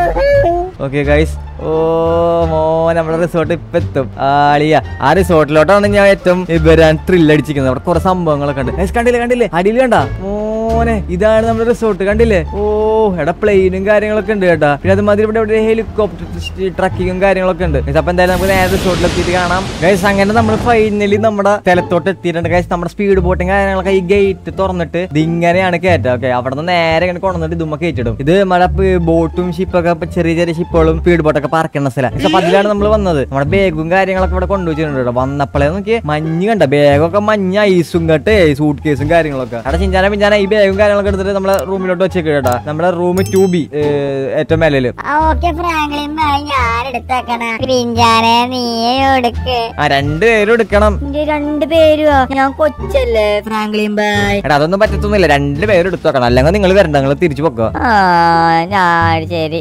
ഓക്കെ ഗൈസ് ഓ മോൻ നമ്മുടെ റിസോർട്ട് ഇപ്പൊ എത്തും ആളിയ ആ റിസോർട്ടിലോട്ടാണ് ഞാൻ ഏറ്റവും വരാൻ ത്രില്ല് അടിച്ചിരിക്കുന്നത് അവിടെ കുറെ സംഭവങ്ങളൊക്കെ ഉണ്ട് Guys, കണ്ടില്ലേ കണ്ടില്ലേ അടിയിൽ കണ്ട മോനെ ഇതാണ് നമ്മുടെ റിസോർട്ട് കണ്ടില്ലേ ഓ എടാ പ്ലെയിനും കാര്യങ്ങളൊക്കെ ഉണ്ട് കേട്ടാ പിന്നെ അതുമാതിരി ഇവിടെ ഇവിടെ ഹെലികോപ്റ്റർ ട്രക്കിങ്ങും കാര്യങ്ങളൊക്കെ ഉണ്ട് Guys, അപ്പൊ എന്തായാലും നമുക്ക് നേരെ റിസോർട്ടിൽ എത്തിയിട്ട് കാണാം ഗൈസ് അങ്ങനെ നമ്മൾ ഫൈനലി നമ്മുടെ സ്ഥലത്തോട്ട് എത്തിയിട്ടുണ്ട് ഗൈസ് നമ്മുടെ സ്പീഡ് ബോട്ടും കാര്യങ്ങളൊക്കെ ഈ ഗേറ്റ് തുറന്നിട്ട് ഇത് ഇങ്ങനെയാണ് കയറ്റം ഓക്കെ അവിടെ നിന്ന് നേരെ ഇങ്ങനെ കൊണ്ടുവന്നിട്ട് ഇതുമ്മ കയറ്റിടും ഇത് നമ്മുടെ ബോട്ടും ഷിപ്പൊക്കെ ഇപ്പൊ ചെറിയ ചെറിയ ഷിപ്പുകളും സ്പീഡ് ബോട്ടൊക്കെ പാർക്ക് ചെയ്യുന്ന സ്ഥലം അപ്പൊ അതിലാണ് നമ്മൾ വന്നത് നമ്മുടെ ബാഗും കാര്യങ്ങളൊക്കെ ഇവിടെ കൊണ്ടുവച്ചിട്ടുണ്ട് കേട്ടോ വന്നപ്പോഴേ നോക്കിയേ മഞ്ഞ് കണ്ട ബാഗൊക്കെ മഞ്ഞ ഐസും കട്ടെ സൂട്ട് കേസും കാര്യങ്ങളൊക്കെ അവിടെ ചിഞ്ചാന പിഞ്ചാന ഈ ബാഗ് ചായയും കാര്യങ്ങളൊക്കെ എടുത്തിട്ട് നമ്മളെ റൂമിലോട്ട് വെച്ചേക്ക് കേട്ടാ നമ്മുടെ റൂം ടു ബി ഏറ്റവും മേലയില് ഓക്കെ ഫ്രാങ്ക്ലിൻ ഭായ് ഞാൻ എടുത്തേക്കണ പിഞ്ചാനെ നീയെ എടുക്ക് ആ രണ്ടുപേരും എടുക്കണം എന്റെ രണ്ട് പേരുവാ ഞാൻ കൊച്ചല്ലേ ഫ്രാങ്ക്ലിൻ ബായ് എടാ അതൊന്നും പറ്റത്തൊന്നുമില്ല രണ്ടുപേരും എടുത്തു വെക്കണം അല്ലെങ്കിൽ നിങ്ങൾ വരണ്ട നിങ്ങൾ തിരിച്ചു പൊക്കോ ആ ഞാൻ ശരി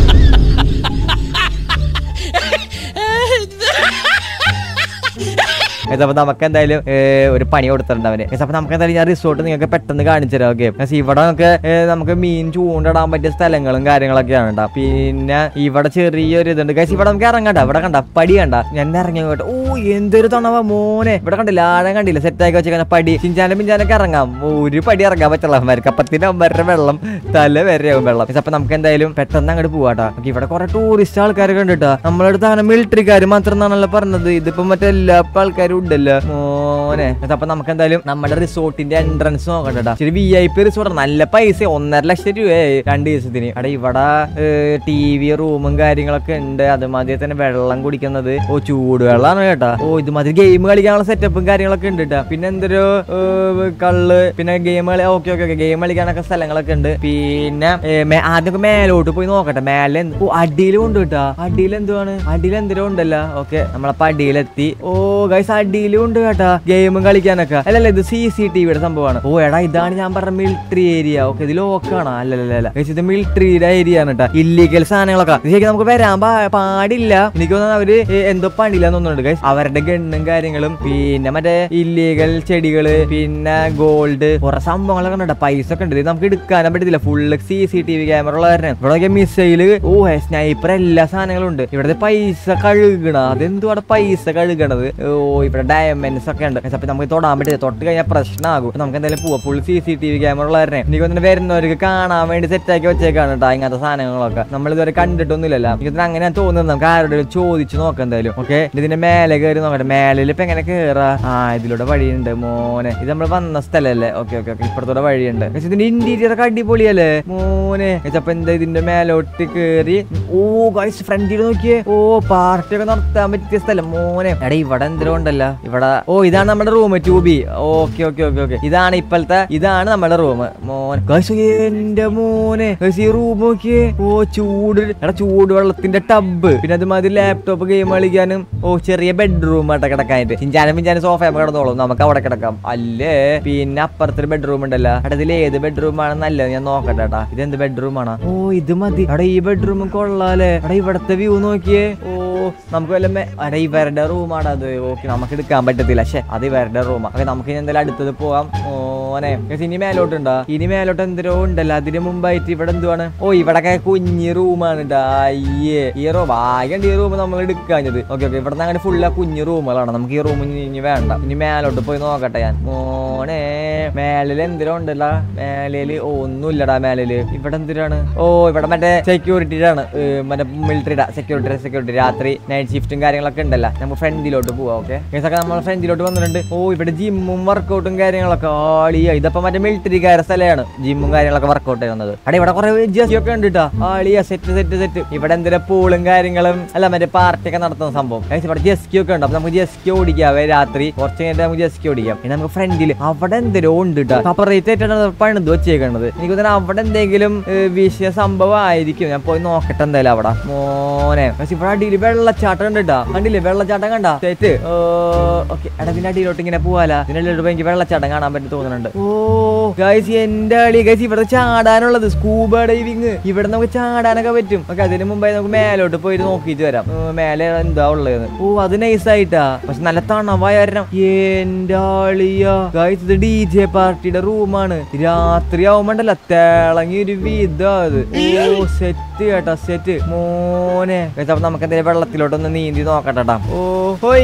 Guys, അപ്പൊ നമുക്ക് എന്തായാലും ഏ, ഒരു പണി കൊടുത്തിട്ടുണ്ട് അവന് Guys, അപ്പൊ നമുക്ക് എന്തായാലും ഞാൻ റിസോർട്ട് നിങ്ങൾക്ക് പെട്ടെന്ന് കാണിച്ചു തരാം ഓക്കെ ഇവിടെ നമുക്ക് ഏ, നമുക്ക് മീൻ ചൂണ്ടിടാൻ പറ്റിയ സ്ഥലങ്ങളും കാര്യങ്ങളൊക്കെയാണ് കേട്ടോ പിന്നെ ഇവിടെ ചെറിയൊരു ഇതുണ്ട് ഗൈസ് ഇവിടെ നമുക്ക് ഇറങ്ങണ്ട ഇവിടെ കണ്ട പടി കണ്ട ഞാൻ ഇറങ്ങി അങ്ങോട്ട് ഓ എന്തൊരു തണവ മോനെ ഇവിടെ കണ്ടില്ല ആഴം കണ്ടില്ല സെറ്റാക്കി വെച്ചേക്കാൻ പടി ചിഞ്ചാനും പിഞ്ചാനൊക്കെ ഇറങ്ങാം ഒരു പടി ഇറങ്ങാൻ പറ്റുള്ള അവന്മാർക്ക് അപ്പത്തിന് അവന്മാരുടെ വെള്ളം തല വരെയാവും വെള്ളം Guys, അപ്പൊ നമുക്ക് എന്തായാലും പെട്ടെന്ന് അങ്ങോട്ട് പോവാട്ടോ Okay, ഇവിടെ കുറെ ടൂറിസ്റ്റ് ആൾക്കാരൊക്കെ ഉണ്ട് കേട്ടോ നമ്മളടുത്ത് അങ്ങനെ മിലിറ്ററിക്കാർ മാത്രം എന്നാണല്ലോ പറഞ്ഞത് ഇതിപ്പോ മറ്റേ എല്ലാ ആൾക്കാരും ഉണ്ടല്ലോ മോനെ Guys, അപ്പൊ നമുക്ക് എന്തായാലും നമ്മുടെ റിസോർട്ടിന്റെ എൻട്രൻസ് നോക്കണ്ട ശരി വി ഐ പി റിസോർട്ട് നല്ല പൈസ ഒന്നര ലക്ഷം രൂപയായി രണ്ട് ദിവസത്തിന് അവിടെ ഇവിടെ ടി വി റൂമും കാര്യങ്ങളൊക്കെ ഉണ്ട് അതുമാതിരി തന്നെ വെള്ളം കുടിക്കുന്നത് ഓ ചൂടുവെള്ളമാണ് കേട്ടാ ഓ ഇതുമാതിരി ഗെയിം കളിക്കാനുള്ള സെറ്റപ്പും കാര്യങ്ങളൊക്കെ ഉണ്ട് കേട്ടോ പിന്നെ എന്തൊരു ഏർ, കള്ള് പിന്നെ ഗെയിം കളി ഓക്കെ ഓക്കെ ഓക്കെ ഗെയിം കളിക്കാനൊക്കെ സ്ഥലങ്ങളൊക്കെ ഉണ്ട് പിന്നെ ഏ, മേ- ആദ്യമൊക്കെ മേലോട്ട് പോയി നോക്കട്ടെ മേലെ എന്ത്- ഓ അടിയിലും ഉണ്ട് കേട്ടാ അടിയിൽ എന്തുവാണ് അടിയിൽ എന്തെങ്കിലും ഉണ്ടല്ലോ ഓക്കെ നമ്മളപ്പോ അടിയിലെത്തി ഓ ഗൈസ് അടിയിലും ഉണ്ട് കേട്ടാ ഗെയിമും കളിക്കാനൊക്കെ അല്ലല്ല ഇത് സി സി ടി വിയുടെ സംഭവമാണ് ഓ എടാ ഇതാണ് ഞാൻ പറഞ്ഞ മിലിറ്ററി ഏരിയ ഓക്കെ ഇത് ലോക്കാണ് അല്ലല്ല ഗൈസ് ഇത് മിലിറ്ററിയുടെ ഏരിയ ആണ് കേട്ടാ ഇല്ലീഗൽ സാധനങ്ങളൊക്കെ ഇത് ശരിക്കും നമുക്ക് വരാൻ പാ- പാടില്ല എനിക്ക് തോന്നുന്നത് അവര് ഏ, എന്തോ പണിയില്ലാന്ന് തോന്നുന്നുണ്ട് ഗൈസ് അവരുടെ ഗണ്ണും കാര്യങ്ങളും പിന്നെ മറ്റേ ഇല്ലീഗൽ ചെടികള് പിന്നെ ഗോൾഡ് കുറെ സംഭവങ്ങളൊക്കെ ഉണ്ട് പൈസ ഒക്കെ ഉണ്ട് ഇത് നമുക്ക് എടുക്കാനും പറ്റത്തില്ല full C C T V camera ഉള്ളവരെ ഇവിടെ മിസൈല് ഓ സ്നൈപ്പർ എല്ലാ സാധനങ്ങളും ഉണ്ട് ഇവിടുത്തെ പൈസ കഴുകണ അതെന്തുവാടെ പൈസ കഴുകണത് ഓ ഇവിടെ ഡയമണ്ട്സ് ഒക്കെ ഉണ്ട് അപ്പൊ നമുക്ക് തൊടാൻ പറ്റില്ല തൊട്ട് കഴിഞ്ഞാൽ പ്രശ്നമാകും അപ്പൊ നമുക്ക് എന്തായാലും പോവാം full C C T V camera ഉള്ളവരെ എനിക്ക് തോന്നുന്നു വരുന്നവർക്ക് കാണാൻ വേണ്ടി സെറ്റ് ആക്കി വെച്ചേക്കാണ് കേട്ടോ ഇങ്ങനത്തെ സാധനങ്ങളൊക്കെ നമ്മൾ ഇതുവരെ കണ്ടിട്ടൊന്നുമില്ലല്ലോ എനിക്ക് തോന്നുന്നു അങ്ങനെ തോന്നുന്നത് നമുക്ക് ആരോടും ചോദിച്ചു നോക്കാം എന്തായാലും ഓക്കെ ഇതിന്റെ മേലെ കയറി നോക്കട്ടെ മേലിൽ ഇപ്പൊ എങ്ങനെ കേറാ ആ ഇതിലൂടെ വഴിയുണ്ട് മോനെ ഇത് നമ്മൾ വന്ന സ്ഥലല്ലേ ഓക്കെ ഓക്കെ ഓക്കെ ഇപ്പുറത്തൂടെ വഴിയുണ്ട് പക്ഷെ ഇതിന്റെ ഇന്റീരിയർ ഒക്കെ അടിപൊളിയല്ലേ മോനെ പക്ഷെ അപ്പൊ എന്താ ഇതിന്റെ മേലോട്ട് കേറി ഓ ഗൈസ് ഫ്രണ്ടിൽ നോക്കിയേ ഓ പാർട്ടി ഒക്കെ നടത്താൻ പറ്റിയ സ്ഥലം മോനെ എടാ ഇവിടെ എന്തെങ്കിലും ഉണ്ടല്ലോ ഇവിടെ ഓ ഇതാണ് നമ്മുടെ room two B okay okay okay okay ഇതാണ് ഇപ്പോഴത്തെ ഇതാണ് നമ്മുടെ റൂം മോൻ ഗൈസ് എന്റെ മോനെ ഗൈസ് ഈ റൂം നോക്കിയേ ഓ ചൂട് എടാ ചൂട് വെള്ളത്തിന്റെ ടബ് പിന്നെ അതുമാതിരി ലാപ്ടോപ്പ് ഗെയിം കളിക്കാനും ഓ ചെറിയ ബെഡ്റൂം ആയിട്ട് കിടക്കാനായിട്ട് ചിഞ്ചാനും പിഞ്ചാനും സോഫ കിടന്നോളും നമുക്ക് അവിടെ കിടക്കാം അല്ലേ പിന്നെ അപ്പുറത്തൊരു ബെഡ്റൂം ഉണ്ടല്ലോ എടാ ഇതിൽ ഏത് ബെഡ്റൂം ആണ് നല്ലത് ഞാൻ നോക്കട്ടെ ഏട്ടാ ഇതെന്ത് ബെഡ്റൂം ആണ് ഓ ഇത് മതി എടാ ഈ ബെഡ്റൂം കൊള്ളാലേ എടാ ഇവിടത്തെ വ്യൂ നോക്കിയേ ഓ നമുക്ക് വല്ല മെ- എടാ ഇവരുടെ റൂമാണ് അത് ഓക്കെ നമുക്ക് എടുക്കാൻ പറ്റത്തില്ല പക്ഷെ അത് ഇവരുടെ റൂമാണ് ഓക്കെ നമുക്ക് ഇനി എന്തായാലും അടുത്തത് പോവാം ഓനെ പക്ഷെ ഇനി മേലോട്ടുണ്ടോ ഇനി മേലോട്ട് എന്തോ ഉണ്ടല്ലോ അതിന് മുമ്പായിട്ട് ഇവിടെ എന്തുവാണ് ഓ ഇവിടൊക്കെ കുഞ്ഞി റൂമാണ് ട്ടാ. അയ്യേ ഈ റൂം ആകെണ്ട് ഈ റൂം നമ്മൾ എടുക്കാഞ്ഞത് ഓക്കെ ഓക്കെ ഇവിടെ അങ്ങനെ ഫുള്ള് കുഞ്ഞു റൂമുകളാണ് നമുക്ക് ഈ റൂം ഇനി വേണ്ട ഇനി മേലോട്ട് പോയി നോക്കട്ടെ ഞാൻ മോനെ മേലില് എന്തിനാ ഉണ്ടല്ലോ മേലില് ഓ ഒന്നുമില്ലടാ മേലില് ഇവിടെ എന്തിനാണ് ഓ ഇവിടെ മറ്റേ സെക്യൂരിറ്റിയുടെ മറ്റേ മിലിറ്ററിയുടെ സെക്യൂരിറ്റി സെക്യൂരിറ്റി രാത്രി നൈറ്റ് ഷിഫ്റ്റും കാര്യങ്ങളൊക്കെ ഉണ്ടല്ലോ നമുക്ക് ഫ്രണ്ടിലോട്ട് പോവാം ഓക്കെ കേസൊക്കെ നമ്മൾ ഫ്രണ്ടിലോട്ട് വന്നിട്ടുണ്ട് ഓ ഇവിടെ ജിമ്മും വർക്കൗട്ടും കാര്യങ്ങളൊക്കെ ആളിയ ഇതപ്പോ മറ്റേ മിലിറ്ററിക്കാരുടെ സ്ഥലമാണ് ജിമ്മും കാര്യങ്ങളൊക്കെ വർക്കൗട്ട് ചെയ്യുന്നത് അവിടെ ഇവിടെ കുറെ ജെസ്സി ഒക്കെ ഉണ്ട് കേട്ടോ ആളിയ സെറ്റ് സെറ്റ് സെറ്റ് ഇവിടെ എന്തിനാ പൂളും കാര്യങ്ങളും അല്ല മറ്റേ പാർട്ടി ഒക്കെ നടത്തുന്ന സംഭവം Guys, ഇവിടെ ജെസ്കി ഒക്കെ ഉണ്ട് അപ്പൊ നമുക്ക് ജെസ്കി ഓടിക്കാവേ രാത്രി കുറച്ച് കഴിഞ്ഞിട്ട് നമുക്ക് ജെസ്കി ഓടിക്കാം പിന്നെ നമുക്ക് ഫ്രണ്ടിൽ അവിടെ എന്തെങ്കിലും ഉണ്ട് കേട്ടോ സെപ്പറേറ്റ് ആയിട്ടാണ് പണിത് വെച്ചേക്കണത് എനിക്ക് തോന്നുന്നു അവിടെ എന്തെങ്കിലും ഏർ, വിഷയ സംഭവം ആയിരിക്കും ഞാൻ പോയി നോക്കട്ടെ എന്തായാലും അവിടെ മോനെ പക്ഷെ ഇവിടെ അടിയിൽ വെള്ളച്ചാട്ടം ഉണ്ട് കേട്ടോ കണ്ടില്ലേ വെള്ളച്ചാട്ടം കണ്ട സെറ്റ് ഓക്കെ എടാ ഇതിന്റെ അടിയിലോട്ട് ഇങ്ങനെ പോവാല ഇതിന്റെ അടിയിലോട്ട് പോയി എനിക്ക് വെള്ളച്ചാട്ടം കാണാൻ പറ്റി തോന്നുന്നുണ്ട് ഓ ഗൈസ് എന്റെ അളി ഗൈസ് ഇവിടെ ചാടാനുള്ളത് സ്കൂബ ഡൈവിങ് ഇവിടെ നമുക്ക് ചാടാനൊക്കെ പറ്റും ഓക്കെ അതിന് മുമ്പായി നമുക്ക് മേലോട്ട് പോയിട്ട് നോക്കിയിട്ട് വരാം ഉം, മേലെ എന്താ ഉള്ളത് ഓ അത് നൈസ് ആയിട്ടാ പക്ഷെ നല്ല തണവായ കാരണം എന്റെ ആളിയ ഗൈസ് ഇത് ഡി ജെ പാർട്ടിയുടെ റൂമാണ് രാത്രി ആവുമ്പോണ്ടല്ല തിളങ്ങി ഒരു വിധം അത് ഓ സെറ്റ് കേട്ടാ സെറ്റ് മോനെ Guys, അപ്പൊ നമുക്ക് എന്തെങ്കിലും വെള്ളത്തിലോട്ടൊന്ന് നീന്തി നോക്കട്ടെട്ടാ ഓ ഹോയ്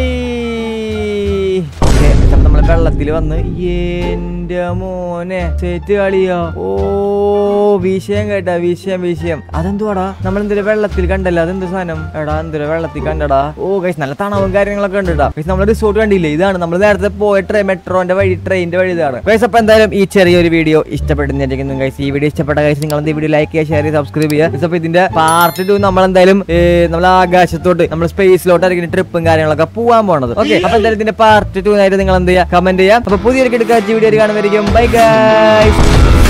ഓക്കേ, അപ്പൊ നമ്മള് വെള്ളത്തിൽ വന്ന് എന്റെ മോനെ സെറ്റ് കളിയാ ഓ വിഷയം കേട്ടാ വിഷയം വിഷയം അതെന്തുവാടാ നമ്മൾ എന്തൊരു വെള്ളത്തിൽ കണ്ടല്ലോ അതെന്ത് സാധനം എടാ എന്തൊരു വെള്ളത്തിൽ കണ്ടടാ ഓ ഗൈസ് നല്ല തണവും കാര്യങ്ങളൊക്കെ ഉണ്ട് കേട്ടോ ഗൈസ് നമ്മൾ റിസോർട്ട് കണ്ടില്ലേ ഇതാണ് നമ്മൾ നേരത്തെ പോയ ട്രെയിൻ മെട്രോന്റെ വഴി ട്രെയിനിന്റെ വഴി ഇതാണ് ഗൈസ് അപ്പൊ എന്തായാലും ഈ ചെറിയൊരു വീഡിയോ ഇഷ്ടപ്പെടുന്നിരിക്കുന്നു ഗൈസ് ഈ വീഡിയോ ഇഷ്ടപ്പെട്ട ഗൈസ് നിങ്ങൾ എന്ത് വീഡിയോ ലൈക്ക് ചെയ്യുക ഷെയർ ചെയ്യുക സബ്സ്ക്രൈബ് ചെയ്യുക ഗൈസ് അപ്പൊ ഇതിന്റെ പാർട്ട് ടു നമ്മൾ എന്തായാലും നമ്മൾ ആകാശത്തോട്ട് നമ്മൾ സ്പേസിലോട്ടായിരിക്കും ട്രിപ്പും കാര്യങ്ങളൊക്കെ പോകാൻ പോണത് ഓക്കെ അപ്പൊ എന്തായാലും ഇതിന്റെ പാർട്ട് ടു ആയിട്ട് നിങ്ങൾ എന്ത് ചെയ്യുക കമന്റ് ചെയ്യുക അപ്പൊ പുതിയൊരു കിടക്കാച്ച വീഡിയോ കാണുമായിരിക്കും ബൈ ഗൈസ്